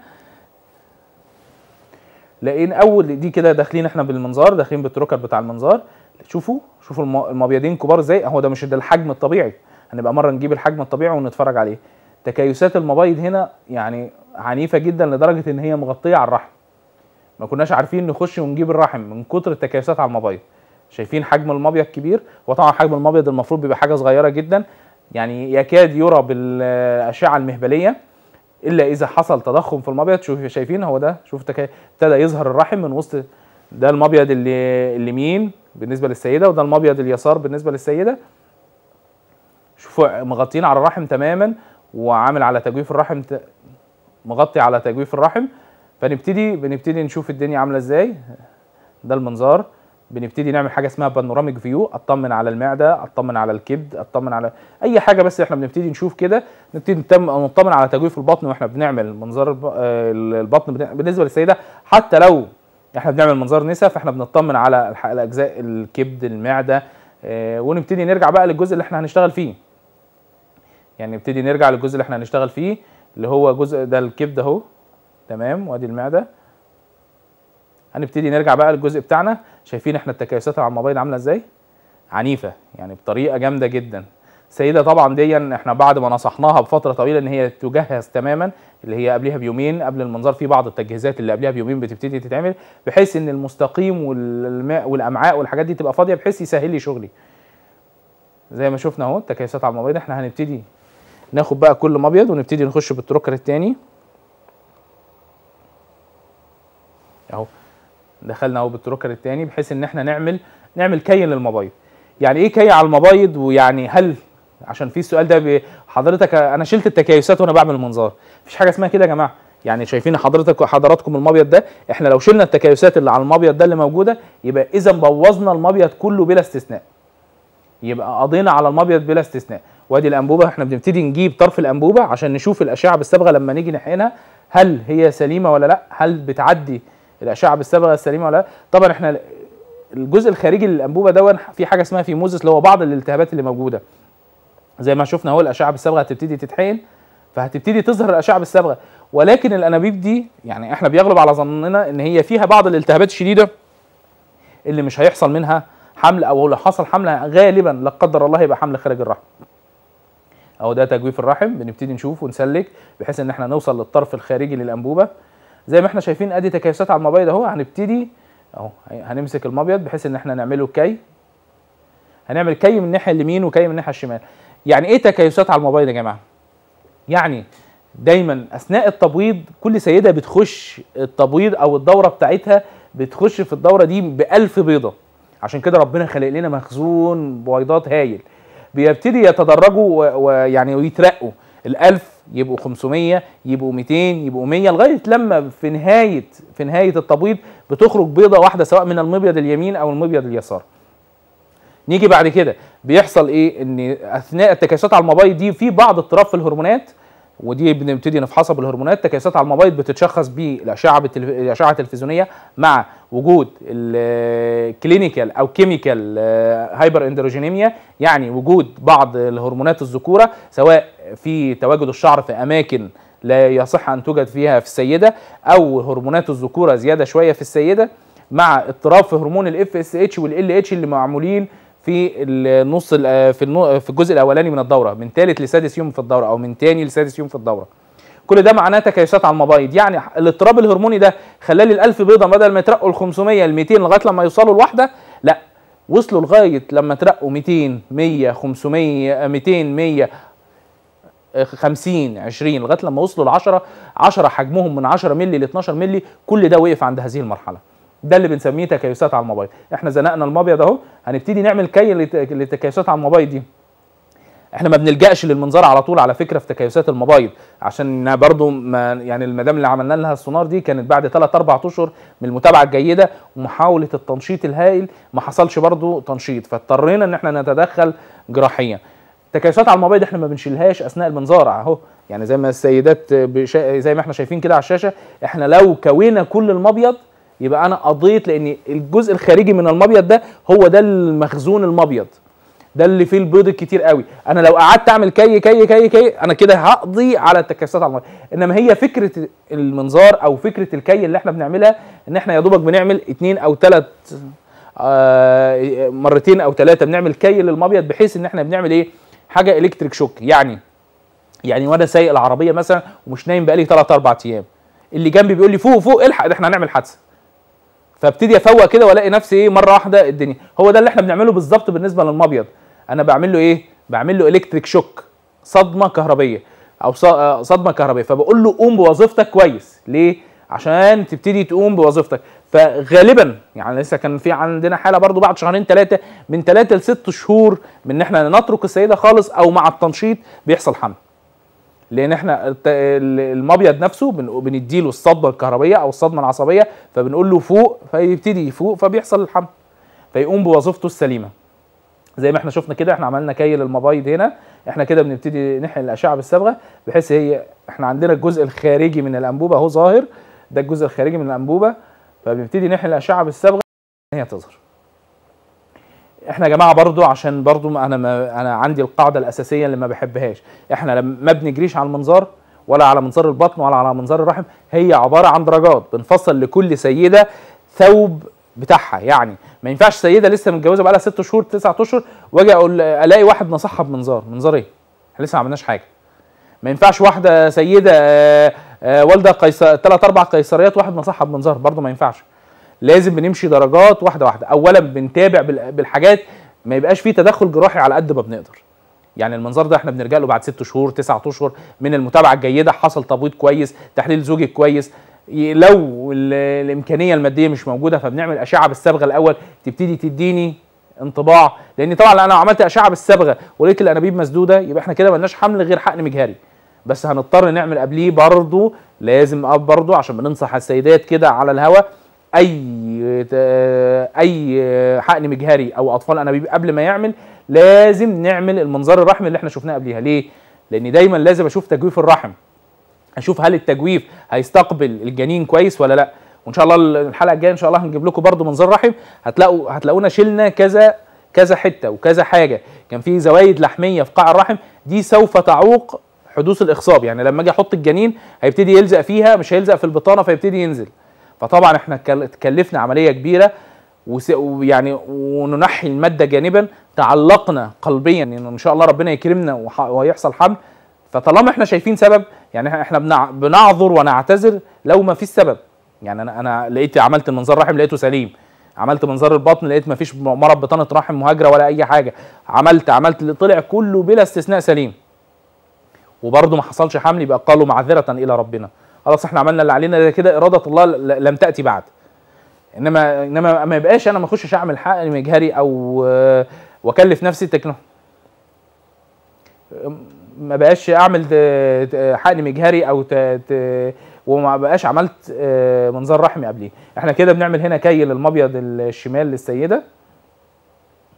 لقينا اول دي كده داخلين احنا بالمنظار داخلين بالتروكر بتاع المنظار شوفوا شوفوا الم- المبيضين كبار ازاي اهو ده مش ده الحجم الطبيعي هنبقى مره نجيب الحجم الطبيعي ونتفرج عليه تكيسات المبيض هنا يعني عنيفه جدا لدرجه ان هي مغطيه على الرحم ما كناش عارفين نخش ونجيب الرحم من كتر التكيسات على المبيض شايفين حجم المبيض كبير وطبعا حجم المبيض المفروض بيبقى حاجه صغيره جدا يعني يكاد يرى بالاشعه المهبليه الا اذا حصل تضخم في المبيض شوف شايفين هو ده شوف تك- ابتدى يظهر الرحم من وسط ده المبيض اللي اليمين بالنسبه للسيده وده المبيض اليسار بالنسبه للسيده شوفوا مغطيين على الرحم تماما وعامل على تجويف الرحم ت- مغطي على تجويف الرحم فنبتدي بنبتدي نشوف الدنيا عامله ازاي ده المنظار بنبتدي نعمل حاجه اسمها بانوراميك فيو اطمن على المعده اطمن على الكبد اطمن على اي حاجه بس احنا بنبتدي نشوف كده نبتدي نتم- نطمن على تجويف البطن واحنا بنعمل منظار الب- آه، البطن بن- بالنسبه للسيده حتى لو احنا بنعمل منظار نساء فاحنا بنطمن على الح- الاجزاء الكبد المعده آه، ونبتدي نرجع بقى للجزء اللي احنا هنشتغل فيه يعني نبتدي نرجع للجزء اللي احنا هنشتغل فيه اللي هو جزء ده الكبد اهو تمام وادي المعده هنبتدي نرجع بقى للجزء بتاعنا شايفين احنا التكيسات على الموبايل عامله ازاي عنيفه يعني بطريقه جامده جدا سيدة طبعا دي احنا بعد ما نصحناها بفتره طويله ان هي تجهز تماما اللي هي قبلها بيومين قبل المنظار في بعض التجهيزات اللي قبلها بيومين بتبتدي تتعمل بحيث ان المستقيم والماء والامعاء والحاجات دي تبقى فاضيه بحيث يسهل لي شغلي زي ما شفنا اهو التكيسات على المبيض احنا هنبتدي ناخد بقى كل مبيض ونبتدي نخش بالتروكر التاني اهو دخلنا اهو بالتروكر التاني بحيث ان احنا نعمل نعمل كي للمبايض يعني ايه كي على المبايض ويعني هل عشان في السؤال ده ب- حضرتك انا شلت التكيسات وانا بعمل المنظار مفيش حاجه اسمها كده يا جماعه يعني شايفين حضرتك حضراتكم المبيض ده احنا لو شلنا التكيسات اللي على المبيض ده اللي موجوده يبقى اذا بوظنا المبيض كله بلا استثناء يبقى قضينا على المبيض بلا استثناء وادي الانبوبه احنا بنبتدي نجيب طرف الانبوبه عشان نشوف الاشعه بالصبغه لما نيجي نحقنها هل هي سليمه ولا لا هل بتعدي الاشعه بالصبغه السليمه ولا لا طبعا احنا الجزء الخارجي للانبوبه دون في حاجه اسمها فيموزس اللي هو بعض الالتهابات اللي موجوده زي ما شفنا اهو الاشعه بالصبغه هتبتدي تتحقن فهتبتدي تظهر الاشعه بالصبغه ولكن الانابيب دي يعني احنا بيغلب على ظننا ان هي فيها بعض الالتهابات الشديده اللي مش هيحصل منها حمل او لو حصل حمل غالبا لا قدر الله يبقى حمل خارج الرحم اهو ده تجويف الرحم بنبتدي نشوف ونسلك بحيث ان احنا نوصل للطرف الخارجي للانبوبه زي ما احنا شايفين ادي تكيسات على المبيض اهو هنبتدي اهو هنمسك المبيض بحيث ان احنا نعمله كي هنعمل كي من الناحيه اليمين وكي من الناحيه الشمال يعني ايه تكيسات على المبيض يا جماعه يعني دايما اثناء التبويض كل سيده بتخش التبويض او الدوره بتاعتها بتخش في الدوره دي بألف بيضه عشان كده ربنا خلق لنا مخزون بويضات هايل بيبتدي يتدرجوا و- ويعني ويترقوا الألف يبقوا 500 يبقوا 200 يبقوا 100 لغايه لما في نهايه في نهايه التبويض بتخرج بيضه واحده سواء من المبيض اليمين او المبيض اليسار نيجي بعد كده بيحصل ايه ان اثناء التكيسات على المبايض دي في بعض اضطراب في الهرمونات ودي بنبتدي نفحصها بالهرمونات تكيسات على المبايض بتتشخص بالاشعه بالتلف... الاشعه التلفزيونيه مع وجود الكلينيكال او كيميكال هايبر اندروجينيميا يعني وجود بعض الهرمونات الذكوره سواء في تواجد الشعر في اماكن لا يصح ان توجد فيها في السيده او هرمونات الذكوره زياده شويه في السيده مع اضطراب في هرمون الاف اس اتش والال اتش اللي معمولين في النص ال- في النو- في الجزء الاولاني من الدوره من ثالث لسادس يوم في الدوره او من ثاني لسادس يوم في الدوره كل ده معناه تكيسات على المبايض يعني الاضطراب الهرموني ده خلى لي ال1000 بيضه بدل ما يترقوا ال 500 ل 200 لغايه لما يوصلوا لواحده لا وصلوا لغايه لما ترقوا 200 100 500 200 100 50 20 لغايه لما وصلوا ل 10 10 حجمهم من 10 مللي ل 12 مللي كل ده وقف عند هذه المرحله ده اللي بنسميه تكيسات على المبايض احنا زنقنا المبيض اهو هنبتدي نعمل كي لت- للتكيسات على المبايض دي احنا ما بنلجاش للمنظار على طول على فكره في تكيسات المبايض عشان برضو ما يعني المدام اللي عملنا لها السونار دي كانت بعد 3 4 اشهر من المتابعه الجيده ومحاوله التنشيط الهائل ما حصلش برضو تنشيط فاضطرينا ان احنا نتدخل جراحيا تكيسات على المبيض احنا ما بنشيلهاش اثناء المنظار اهو يعني زي ما السيدات بشا... زي ما احنا شايفين كده على الشاشه احنا لو كوينا كل المبيض يبقى انا قضيت لان الجزء الخارجي من المبيض ده هو ده المخزون المبيض ده اللي فيه البيض الكتير قوي انا لو قعدت اعمل كي كي كي كي انا كده هقضي على التكيسات على المبيض انما هي فكره المنظار او فكره الكي اللي احنا بنعملها ان احنا يا دوبك بنعمل اتنين او ثلاث آه مرتين او ثلاثه بنعمل كي للمبيض بحيث ان احنا بنعمل ايه حاجه الكتريك شوك يعني يعني وانا سايق العربيه مثلا ومش نايم بقالي 3 4 ايام اللي جنبي بيقول لي فوق فوق الحق ده احنا هنعمل حادثه فابتدي افوق كده والاقي نفسي ايه مره واحده الدنيا هو ده اللي احنا بنعمله بالظبط بالنسبه للمبيض انا بعمل له ايه بعمل له الكتريك شوك صدمه كهربيه او ص- آه، صدمه كهربيه فبقول له قوم بوظيفتك كويس ليه عشان تبتدي تقوم بوظيفتك فغالبا يعني لسه كان في عندنا حاله برضو بعد شهرين ثلاثه من ثلاثه لست شهور من ان احنا نترك السيده خالص او مع التنشيط بيحصل حمل لان احنا الت- ال- المبيض نفسه بن- بنديله الصدمه الكهربيه او الصدمه العصبيه فبنقول له فوق فيبتدي يفوق فبيحصل الحمل فيقوم بوظيفته السليمه زي ما احنا شفنا كده احنا عملنا كي للمبايض هنا احنا كده بنبتدي نحقن الاشعه بالصبغه بحيث هي احنا عندنا الجزء الخارجي من الانبوبه اهو ظاهر ده الجزء الخارجي من الانبوبه فبنبتدي نحقن الاشعه بالصبغه ان هي تظهر احنا يا جماعه برضو عشان برضو انا ما انا عندي القاعده الاساسيه اللي ما بحبهاش احنا لما ما بنجريش على المنظار ولا على منظار البطن ولا على منظار الرحم هي عباره عن درجات بنفصل لكل سيده ثوب بتاعها يعني ما ينفعش سيده لسه متجوزه بقى لها ست شهور تسعة اشهر واجي اقول الاقي واحد نصحها بمنظار منظار ايه؟ احنا لسه ما عملناش حاجه ما ينفعش واحده سيده آه، آه، والده قيصر ثلاث اربع قيصريات واحد نصحها بمنظار برضه ما ينفعش لازم بنمشي درجات واحده واحده اولا بنتابع بال- بالحاجات ما يبقاش فيه تدخل جراحي على قد ما بنقدر يعني المنظار ده احنا بنرجع له بعد ست شهور تسعة اشهر من المتابعه الجيده حصل تبويض كويس تحليل زوجي كويس ي- لو ال- الامكانيه الماديه مش موجوده فبنعمل اشعه بالصبغه الاول تبتدي تديني انطباع لان طبعا انا لو عملت اشعه بالصبغه ولقيت الانابيب مسدوده يبقى احنا كده ملناش حمل غير حقن مجهري بس هنضطر نعمل قبليه برضه لازم اب برضه عشان بننصح السيدات كده على الهوا اي اي حقن مجهري او اطفال انابيب قبل ما يعمل لازم نعمل المنظار الرحمي اللي احنا شفناه قبليها ليه لان دايما لازم اشوف تجويف الرحم اشوف هل التجويف هيستقبل الجنين كويس ولا لا وان شاء الله الحلقه الجايه ان شاء الله هنجيب لكم برضو منظار رحم هتلاقوا هتلاقونا شلنا كذا كذا حته وكذا حاجه كان في زوايد لحميه في قاع الرحم دي سوف تعوق حدوث الاخصاب يعني لما اجي احط الجنين هيبتدي يلزق فيها مش هيلزق في البطانه فيبتدي ينزل فطبعا احنا كل- اتكلفنا عمليه كبيره وس- ويعني وننحي الماده جانبا تعلقنا قلبيا ان ان شاء الله ربنا يكرمنا وح- ويحصل حمل فطالما احنا شايفين سبب يعني احنا- احنا بنع- بنعذر ونعتذر لو ما فيش سبب يعني انا انا لقيت عملت المنظار رحم لقيته سليم عملت منظار البطن لقيت ما فيش مرض بطانه رحم مهاجره ولا اي حاجه عملت عملت اللي طلع كله بلا استثناء سليم وبرضه ما حصلش حمل يبقى قالوا معذره الى ربنا خلاص احنا عملنا اللي علينا ده كده اراده الله ل- لم تاتي بعد انما انما ما يبقاش انا ما اخشش اعمل حقن مجهري او آه، واكلف نفسي التكنو ما بقاش اعمل ت- ت- حقن مجهري او ت... ت... وما بقاش عملت آه، منظار رحمي قبليه احنا كده بنعمل هنا كي للمبيض الشمال للسيده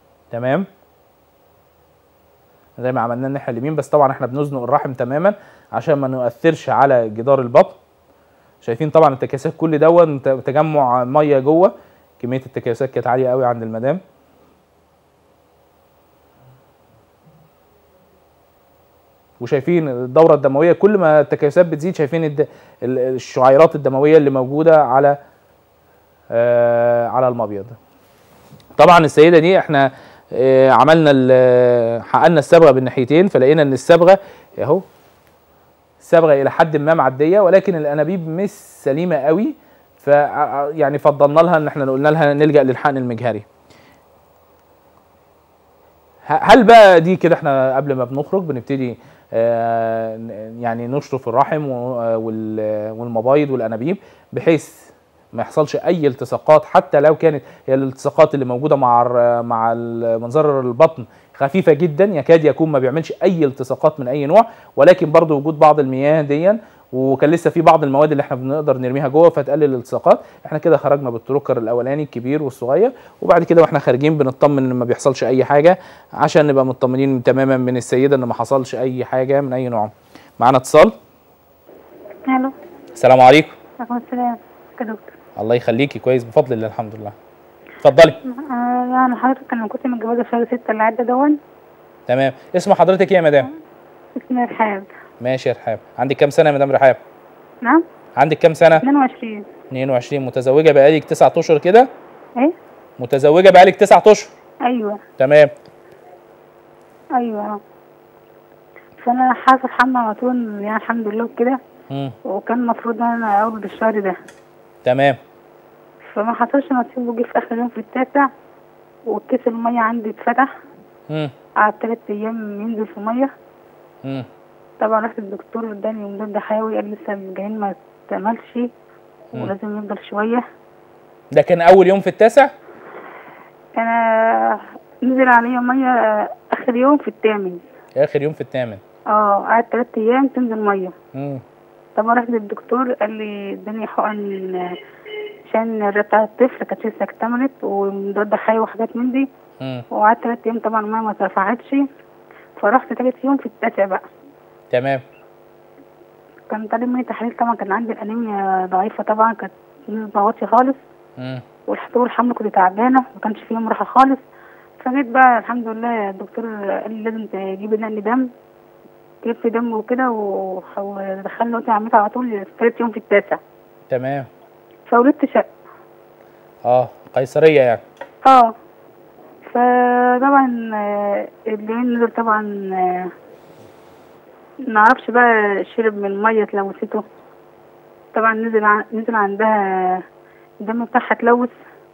تمام زي ما عملنا الناحيه اليمين بس طبعا احنا بنزنق الرحم تماما عشان ما نؤثرش على جدار البطن شايفين طبعا التكيسات كل دون ت- تجمع ميه جوه كميه التكيسات كانت عاليه قوي عند المدام وشايفين الدوره الدمويه كل ما التكيسات بتزيد شايفين الد... ال- الشعيرات الدمويه اللي موجوده على آه على المبيض طبعا السيده دي احنا آه عملنا ال- حققنا الصبغه بالناحيتين فلقينا ان الصبغه اهو الصبغه الى حد ما معديه ولكن الانابيب مش سليمه قوي ف يعني فضلنا لها ان احنا قلنا لها نلجا للحقن المجهري ه- هل بقى دي كده احنا قبل ما بنخرج بنبتدي آه، ن- يعني نشطف الرحم و- وال- والمبايض والانابيب بحيث ما يحصلش اي التصاقات حتى لو كانت هي الالتصاقات اللي موجوده مع الر- مع ال- منظر البطن خفيفه جدا يكاد يكون ما بيعملش اي التصاقات من اي نوع ولكن برضو وجود بعض المياه دي وكان لسه في بعض المواد اللي احنا بنقدر نرميها جوه فتقلل الالتصاقات احنا كده خرجنا بالتروكر الاولاني الكبير والصغير وبعد كده واحنا خارجين بنطمن ان ما بيحصلش اي حاجه عشان نبقى مطمنين تماما من السيده ان ما حصلش اي حاجه من اي نوع معانا اتصال الو السلام عليكم عليكم السلام يا دكتور الله يخليكي كويس بفضل الله الحمد لله اتفضلي آه انا حضرتك انا كنت متجوزه في شهر ستة اللي عدى دون تمام اسم حضرتك ايه يا مدام اسمي رحاب ماشي يا رحاب عندك كام سنه يا مدام رحاب نعم عندك كام سنه 22 22 متزوجه بقالك 9 اشهر كده ايه متزوجه بقالك 9 اشهر ايوه تمام ايوه فانا حاصل حمى على طول يعني الحمد لله وكده مم. وكان المفروض ان انا اول الشهر ده تمام فما حصلش نصيب وجي في اخر يوم في التاسع وكيس الميه عندي اتفتح مم. قعد تلات ايام ينزل في ميه مم. طبعا رحت الدكتور اداني مضاد حيوي قال لسه الجنين ما استعملش ولازم يفضل شويه ده كان اول يوم في التاسع انا نزل عليا ميه اخر يوم في الثامن اخر يوم في الثامن اه قعد تلات ايام تنزل ميه مم. طبعا رحت للدكتور قال لي اداني حقن عشان الرئه بتاعت الطفل كانت لسه اكتملت ومضاد حيوي وحاجات من دي مم. وقعدت تلات ايام طبعا الميه ما اترفعتش فرحت تالت يوم في التاسع بقى تمام كان طالب مني تحاليل طبعا كان عندي الانيميا ضعيفه طبعا كانت نسبة واطية خالص مم. والحضور الحمل كنت تعبانه ما كانش فيهم راحه خالص فجيت بقى الحمد لله الدكتور قال لي لازم تجيبي نقل دم جبت دم وكده وح- ودخلنا وقت عملت على طول تالت يوم في التاسع تمام فولدت شق اه قيصريه يعني اه فطبعا آه، اليومين نزل طبعا آه، معرفش بقى شرب من المية اتلوثته طبعا نزل ع- نزل عندها الدم بتاعها اتلوث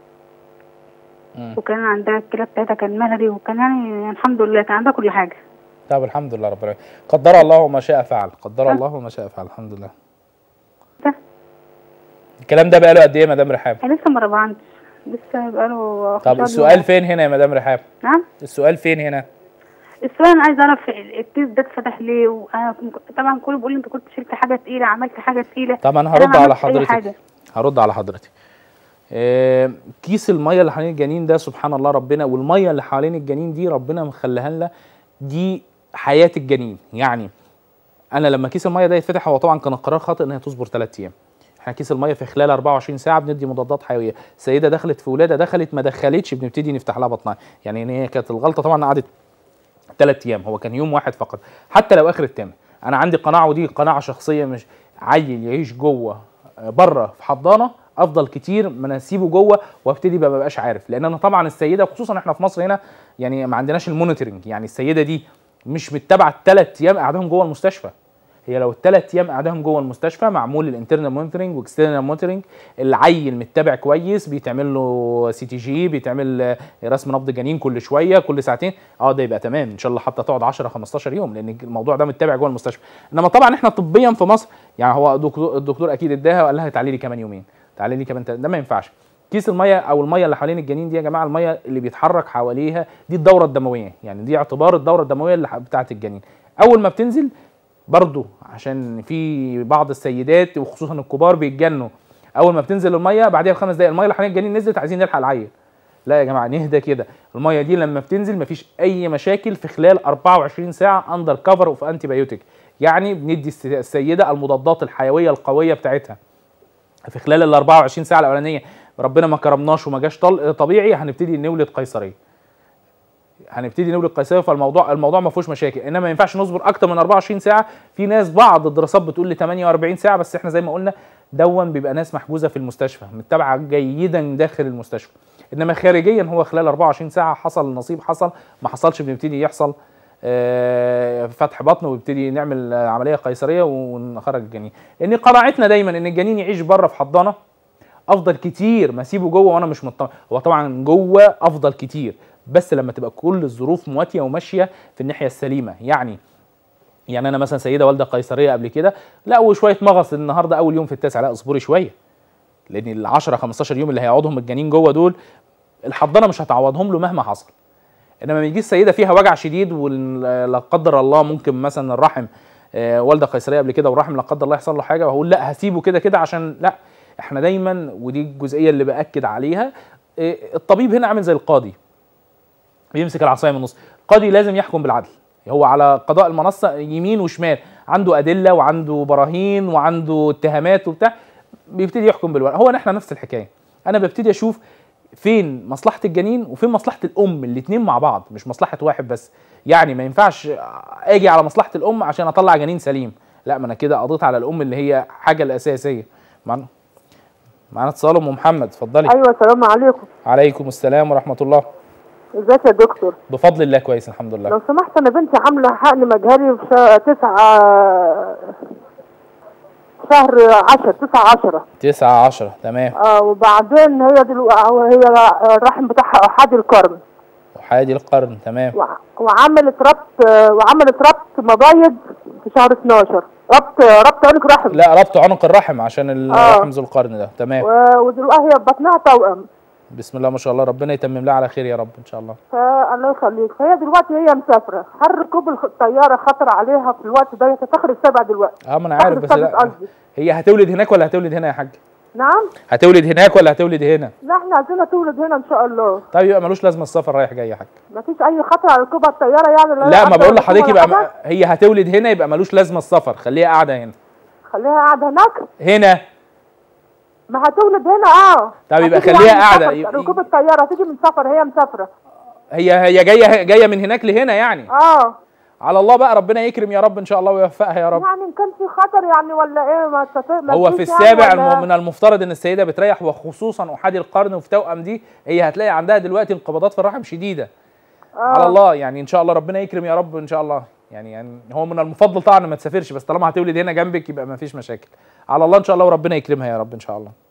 مم. وكان عندها الكلى بتاعتها كان مهري وكان يعني الحمد لله كان عندها كل حاجة طب الحمد لله رب العالمين قدر الله ما شاء فعل قدر الله ما شاء فعل الحمد لله ده الكلام ده بقاله قد ايه يا مدام رحاب أنا لسه ما ربعنتش لسه بقاله طب السؤال فين هنا يا مدام رحاب نعم السؤال فين هنا السؤال انا عايز اعرف الكيس ده اتفتح ليه وانا طبعا كله بيقول لي انت كنت شلت حاجه تقيله عملت حاجه تقيله طب انا ما هرد على عملتش أي حضرتك حاجة. هرد على حضرتك آه، كيس الميه اللي حوالين الجنين ده سبحان الله ربنا والميه اللي حوالين الجنين دي ربنا مخليها لنا دي حياه الجنين يعني انا لما كيس الميه ده يتفتح هو طبعا كان القرار خاطئ ان هي تصبر 3 ايام احنا كيس الميه في خلال 24 ساعه بندي مضادات حيويه سيده دخلت في ولاده دخلت ما دخلتش بنبتدي نفتح لها بطنها يعني ان هي كانت الغلطه طبعا قعدت ثلاث ايام هو كان يوم واحد فقط حتى لو اخر التامن انا عندي قناعه ودي قناعه شخصيه مش عيل يعيش جوه آه، بره في حضانه افضل كتير من أنا اسيبه جوه وابتدي ما ببقاش عارف لان انا طبعا السيده خصوصا احنا في مصر هنا يعني ما عندناش المونيتورنج يعني السيده دي مش متبعه الثلاث ايام قعدهم جوه المستشفى هي لو الثلاث ايام قعدهم جوه المستشفى معمول الانترنال مونيتورنج واكسترنال مونيتورنج العيل متبع كويس بيتعمل له سي تي جي بيتعمل آه، رسم نبض جنين كل شويه كل ساعتين اه ده يبقى تمام ان شاء الله حتى تقعد 10 15 يوم لان الموضوع ده متبع جوه المستشفى انما طبعا احنا طبيا في مصر يعني هو دكتور الدكتور اكيد اداها وقال لها تعالي لي كمان يومين تعالي لي كمان تل- ده ما ينفعش كيس الميه او الميه اللي حوالين الجنين دي يا جماعه الميه اللي بيتحرك حواليها دي الدوره الدمويه يعني دي اعتبار الدوره الدمويه اللي ح- بتاعه الجنين اول ما بتنزل برضو عشان في بعض السيدات وخصوصا الكبار بيتجنوا اول ما بتنزل الميه بعديها بخمس دقائق الميه اللي حوالين الجنين نزلت عايزين نلحق العيل لا يا جماعه نهدى كده الميه دي لما بتنزل مفيش اي مشاكل في خلال 24 ساعه اندر كفر اوف انتي بايوتيك يعني بندي الس- السيده المضادات الحيويه القويه بتاعتها في خلال ال 24 ساعه الاولانيه ربنا ما كرمناش وما جاش طل- طبيعي هنبتدي نولد قيصريه هنبتدي نولد قيصريه فالموضوع الموضوع ما فيهوش مشاكل انما ما ينفعش نصبر اكتر من 24 ساعه في ناس بعض الدراسات بتقول لي 48 ساعه بس احنا زي ما قلنا دون بيبقى ناس محجوزه في المستشفى متابعه جيدا داخل المستشفى انما خارجيا هو خلال 24 ساعه حصل النصيب حصل ما حصلش بنبتدي يحصل آه، فتح بطن ويبتدي نعمل آه، عمليه قيصريه ونخرج الجنين لان قناعتنا دايما ان الجنين يعيش بره في حضانه افضل كتير ما اسيبه جوه وانا مش مطمن هو طبعا جوه افضل كتير بس لما تبقى كل الظروف مواتيه وماشيه في الناحيه السليمه يعني يعني انا مثلا سيده والده قيصريه قبل كده لا وشويه مغص النهارده اول يوم في التاسع لا اصبري شويه لان ال 10 15 يوم اللي هيقعدهم الجنين جوه دول الحضانه مش هتعوضهم له مهما حصل انما لما يجي السيده فيها وجع شديد ولا قدر الله ممكن مثلا الرحم آه، والده قيصريه قبل كده والرحم لا قدر الله يحصل له حاجه وهقول لا هسيبه كده كده عشان لا احنا دايما ودي الجزئيه اللي باكد عليها آه، الطبيب هنا عامل زي القاضي بيمسك العصايه من النص القاضي لازم يحكم بالعدل هو على قضاء المنصه يمين وشمال عنده ادله وعنده براهين وعنده اتهامات وبتاع بيبتدي يحكم بالورق هو احنا نفس الحكايه انا ببتدي اشوف فين مصلحه الجنين وفين مصلحه الام الاثنين مع بعض مش مصلحه واحد بس يعني ما ينفعش اجي على مصلحه الام عشان اطلع جنين سليم لا ما انا كده قضيت على الام اللي هي حاجه الاساسيه معنا معانا اتصال ام محمد اتفضلي ايوه السلام عليكم عليكم السلام ورحمه الله ازيك يا دكتور بفضل الله كويس الحمد لله لو سمحت انا بنتي عامله حقن مجهري في شهر تسعة شهر عشر تسعة عشرة تسعة عشرة تمام اه وبعدين هي دلوقتي هي الرحم بتاعها احادي القرن وحادي القرن تمام وع- وعملت ربط وعملت ربط مبايض في شهر 12 ربط ربط عنق رحم لا ربط عنق الرحم عشان الرحم ذو القرن ده تمام و- ودلوقتي هي بطنها توأم بسم الله ما شاء الله ربنا يتمم لها على خير يا رب ان شاء الله فالله يخليك فهي دلوقتي هي مسافره هل ركوب الخ- الطياره خطر عليها في الوقت ده هي تتاخر السابع دلوقتي اه ما انا تاخر عارف بس السادس لا قصدي هي هتولد هناك ولا هتولد هنا يا حاج نعم هتولد هناك ولا هتولد هنا لا احنا عايزينها تولد هنا ان شاء الله طيب يبقى ملوش لازمه السفر رايح جاي يا حاج ما فيش اي خطر على ركوب الطياره يعني لا ما بقول لحضرتك يبقى ما... ما هي هتولد هنا يبقى ملوش لازمه السفر خليها قاعده هنا خليها قاعده هناك هنا ما هتولد هنا اه طب يبقى هتيجي خليها يعني قاعدة. سفر- يبقى- ركوب الطياره هتيجي من سفر هي مسافره هي هي جايه جايه من هناك لهنا يعني اه على الله بقى ربنا يكرم يا رب ان شاء الله ويوفقها يا رب يعني ان كان في خطر يعني ولا ايه ما تت... ما هو في فيش السابع يعني ولا- الم- من المفترض ان السيده بتريح وخصوصا احادي القرن وفي توأم دي هي هتلاقي عندها دلوقتي انقباضات في الرحم شديده على الله يعني ان شاء الله ربنا يكرم يا رب ان شاء الله يعني, يعني هو من المفضل طبعا ما تسافرش بس طالما هتولد هنا جنبك يبقى ما فيش مشاكل على الله ان شاء الله وربنا يكرمها يا رب ان شاء الله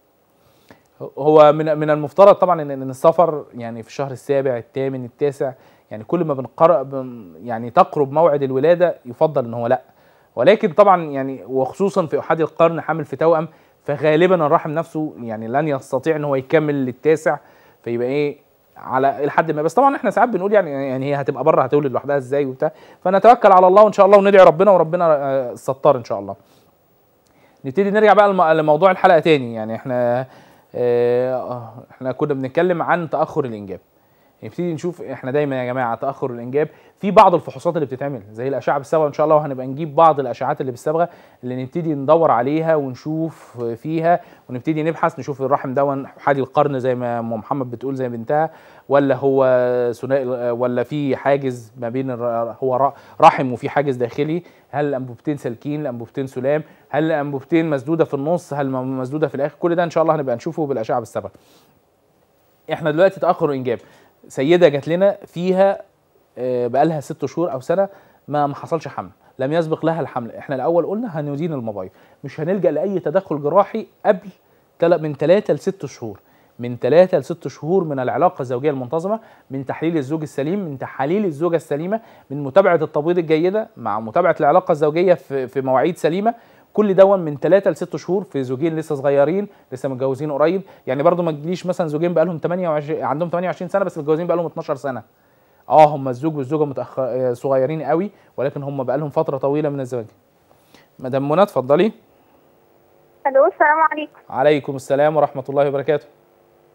هو من من المفترض طبعا ان ان السفر يعني في الشهر السابع الثامن التاسع يعني كل ما بنقرأ بن يعني تقرب موعد الولاده يفضل ان هو لا ولكن طبعا يعني وخصوصا في احادي القرن حامل في توأم فغالبا الرحم نفسه يعني لن يستطيع ان هو يكمل للتاسع فيبقى ايه على لحد ما بس طبعا احنا ساعات بنقول يعني يعني هي هتبقى بره هتولد لوحدها ازاي وبتاع فنتوكل على الله وان شاء الله وندعي ربنا وربنا آه، الستار ان شاء الله. نبتدي نرجع بقى لم- لموضوع الحلقه تاني يعني احنا آه، احنا كنا بنتكلم عن تاخر الانجاب. نبتدي نشوف احنا دايما يا جماعه تاخر الانجاب في بعض الفحوصات اللي بتتعمل زي الاشعه بالصبغه ان شاء الله وهنبقى نجيب بعض الاشعات اللي بالصبغه اللي نبتدي ندور عليها ونشوف فيها ونبتدي نبحث نشوف الرحم ده حادي القرن زي ما ام محمد بتقول زي بنتها ولا هو ثنائي ولا في حاجز ما بين الر- هو ر- رحم وفي حاجز داخلي هل الانبوبتين سالكين الانبوبتين سلام هل الانبوبتين مسدوده في النص هل م- مسدوده في الاخر كل ده ان شاء الله هنبقى نشوفه بالاشعه بالصبغه احنا دلوقتي تاخر الانجاب سيده جات لنا فيها آه، بقالها ست شهور او سنه ما ما حصلش حمل لم يسبق لها الحمل احنا الاول قلنا هندين المبايض مش هنلجا لاي تدخل جراحي قبل تل- من ثلاثة لست شهور من ثلاثة لست شهور من العلاقة الزوجية المنتظمة من تحليل الزوج السليم من تحاليل الزوجة السليمة من متابعة التبويض الجيدة مع متابعة العلاقة الزوجية في, في مواعيد سليمة كل دون من ثلاثة لست شهور في زوجين لسه صغيرين لسه متجوزين قريب يعني برضو ما تجيش مثلا زوجين بقالهم 28 عندهم 28 سنة بس متجوزين بقالهم 12 سنة اه هم الزوج والزوجة متأخر آه، صغيرين قوي ولكن هم بقالهم فترة طويلة من الزواج مدام منى اتفضلي الو السلام عليكم عليكم السلام ورحمة الله وبركاته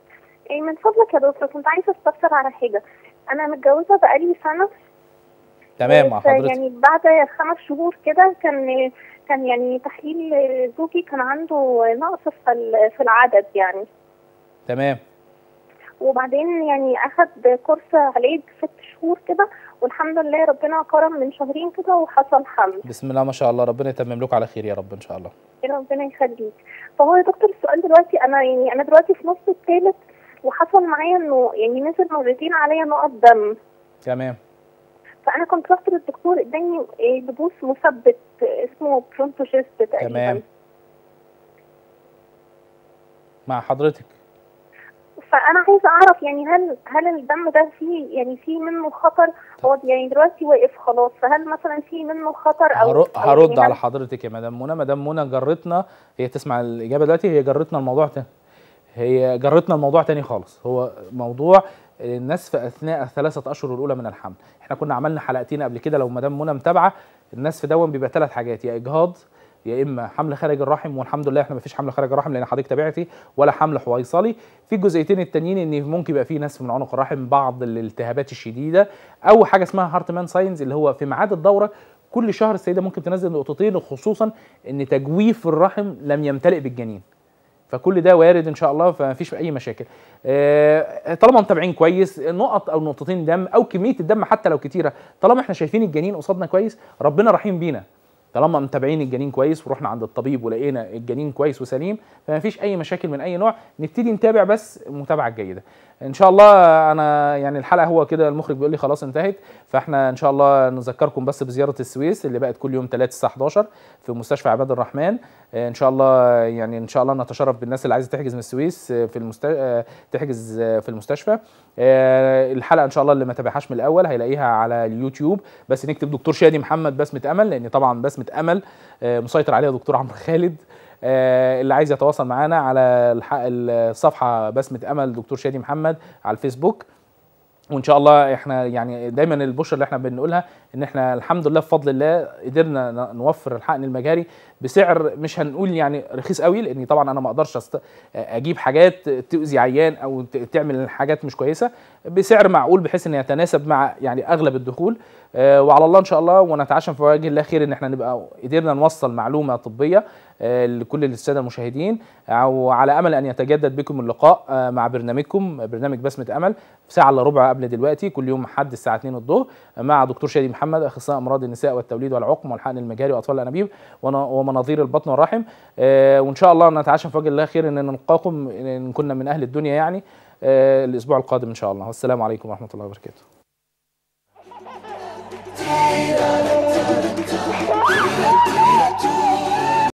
ايه من فضلك يا دكتور كنت عايزه استفسر على حاجه انا متجوزه بقالي سنه تمام مع بس حضرتك يعني بعد خمس شهور كده كان كان يعني تحليل زوجي كان عنده نقص في ال- في العدد يعني تمام وبعدين يعني اخد كورس علاج ست شهور كده والحمد لله ربنا كرم من شهرين كده وحصل حمل بسم الله ما شاء الله ربنا يتمم لكم على خير يا رب ان شاء الله ربنا يخليك فهو يا دكتور السؤال دلوقتي انا يعني انا دلوقتي في نص الثالث وحصل معايا انه يعني نزل مرتين عليا نقط دم تمام فانا كنت رحت للدكتور اداني إيه، دبوس مثبت اسمه برونتوجيست تقريبا تمام. مع حضرتك فانا عايزه اعرف يعني هل هل الدم ده فيه يعني فيه منه خطر هو يعني دلوقتي واقف خلاص فهل مثلا فيه منه خطر او هر- أو هرد يعني على هل- حضرتك يا مدام منى مدام منى جرتنا هي تسمع الاجابه دلوقتي هي جرتنا الموضوع تاني هي جرتنا الموضوع تاني خالص هو موضوع النسف اثناء الثلاثه اشهر الاولى من الحمل احنا كنا عملنا حلقتين قبل كده لو مدام منى متابعه النسف دون بيبقى ثلاث حاجات يا اجهاض يا اما حمل خارج الرحم والحمد لله احنا ما فيش حمل خارج الرحم لان حضرتك تابعتي ولا حمل حويصلي في الجزئيتين التانيين ان ممكن يبقى في نسف من عنق الرحم بعض الالتهابات الشديده او حاجه اسمها هارتمان ساينز اللي هو في ميعاد الدوره كل شهر السيده ممكن تنزل نقطتين خصوصا ان تجويف الرحم لم يمتلئ بالجنين فكل ده وارد ان شاء الله فما فيش اي مشاكل آه، طالما متابعين كويس نقط او نقطتين دم او كميه الدم حتى لو كتيره طالما احنا شايفين الجنين قصادنا كويس ربنا رحيم بينا طالما متابعين الجنين كويس ورحنا عند الطبيب ولقينا الجنين كويس وسليم فما فيش اي مشاكل من اي نوع نبتدي نتابع بس المتابعه الجيده ان شاء الله انا يعني الحلقه هو كده المخرج بيقول لي خلاص انتهت فاحنا ان شاء الله نذكركم بس بزياره السويس اللي بقت كل يوم 3 الساعه 11 في مستشفى عباد الرحمن آه، ان شاء الله يعني ان شاء الله نتشرف بالناس اللي عايزه تحجز من السويس آه، في المست... تحجز آه، في المستشفى آه، الحلقه ان شاء الله اللي ما تابعهاش من الاول هيلاقيها على اليوتيوب بس نكتب دكتور شادي محمد بسمه امل لان طبعا بسمه امل آه، مسيطر عليها دكتور عمرو خالد آه، اللي عايز يتواصل معانا على الح- الصفحه بسمه امل دكتور شادي محمد على الفيسبوك وان شاء الله احنا يعني دايما البشر اللي احنا بنقولها ان احنا الحمد لله بفضل الله قدرنا ن- نوفر الحقن المجاري بسعر مش هنقول يعني رخيص قوي لاني طبعا انا ما اقدرش أست... اجيب حاجات تؤذي عيان او ت- تعمل حاجات مش كويسه بسعر معقول بحيث ان يتناسب مع يعني اغلب الدخول آه، وعلى الله ان شاء الله ونتعشم في وجه الله خير ان احنا نبقى قدرنا نوصل معلومه طبيه آه، لكل الساده المشاهدين وعلى امل ان يتجدد بكم اللقاء آه، مع برنامجكم برنامج بسمه امل ساعه الا ربع قبل دلوقتي كل يوم حد الساعه 2 الظهر مع دكتور شادي محمد اخصائي امراض النساء والتوليد والعقم والحقن المجاري واطفال الانابيب ون- ومناظير البطن والرحم آه، وان شاء الله نتعشم في وجه الله خير ان نلقاكم ان كنا من اهل الدنيا يعني آه، الاسبوع القادم ان شاء الله والسلام عليكم ورحمه الله وبركاته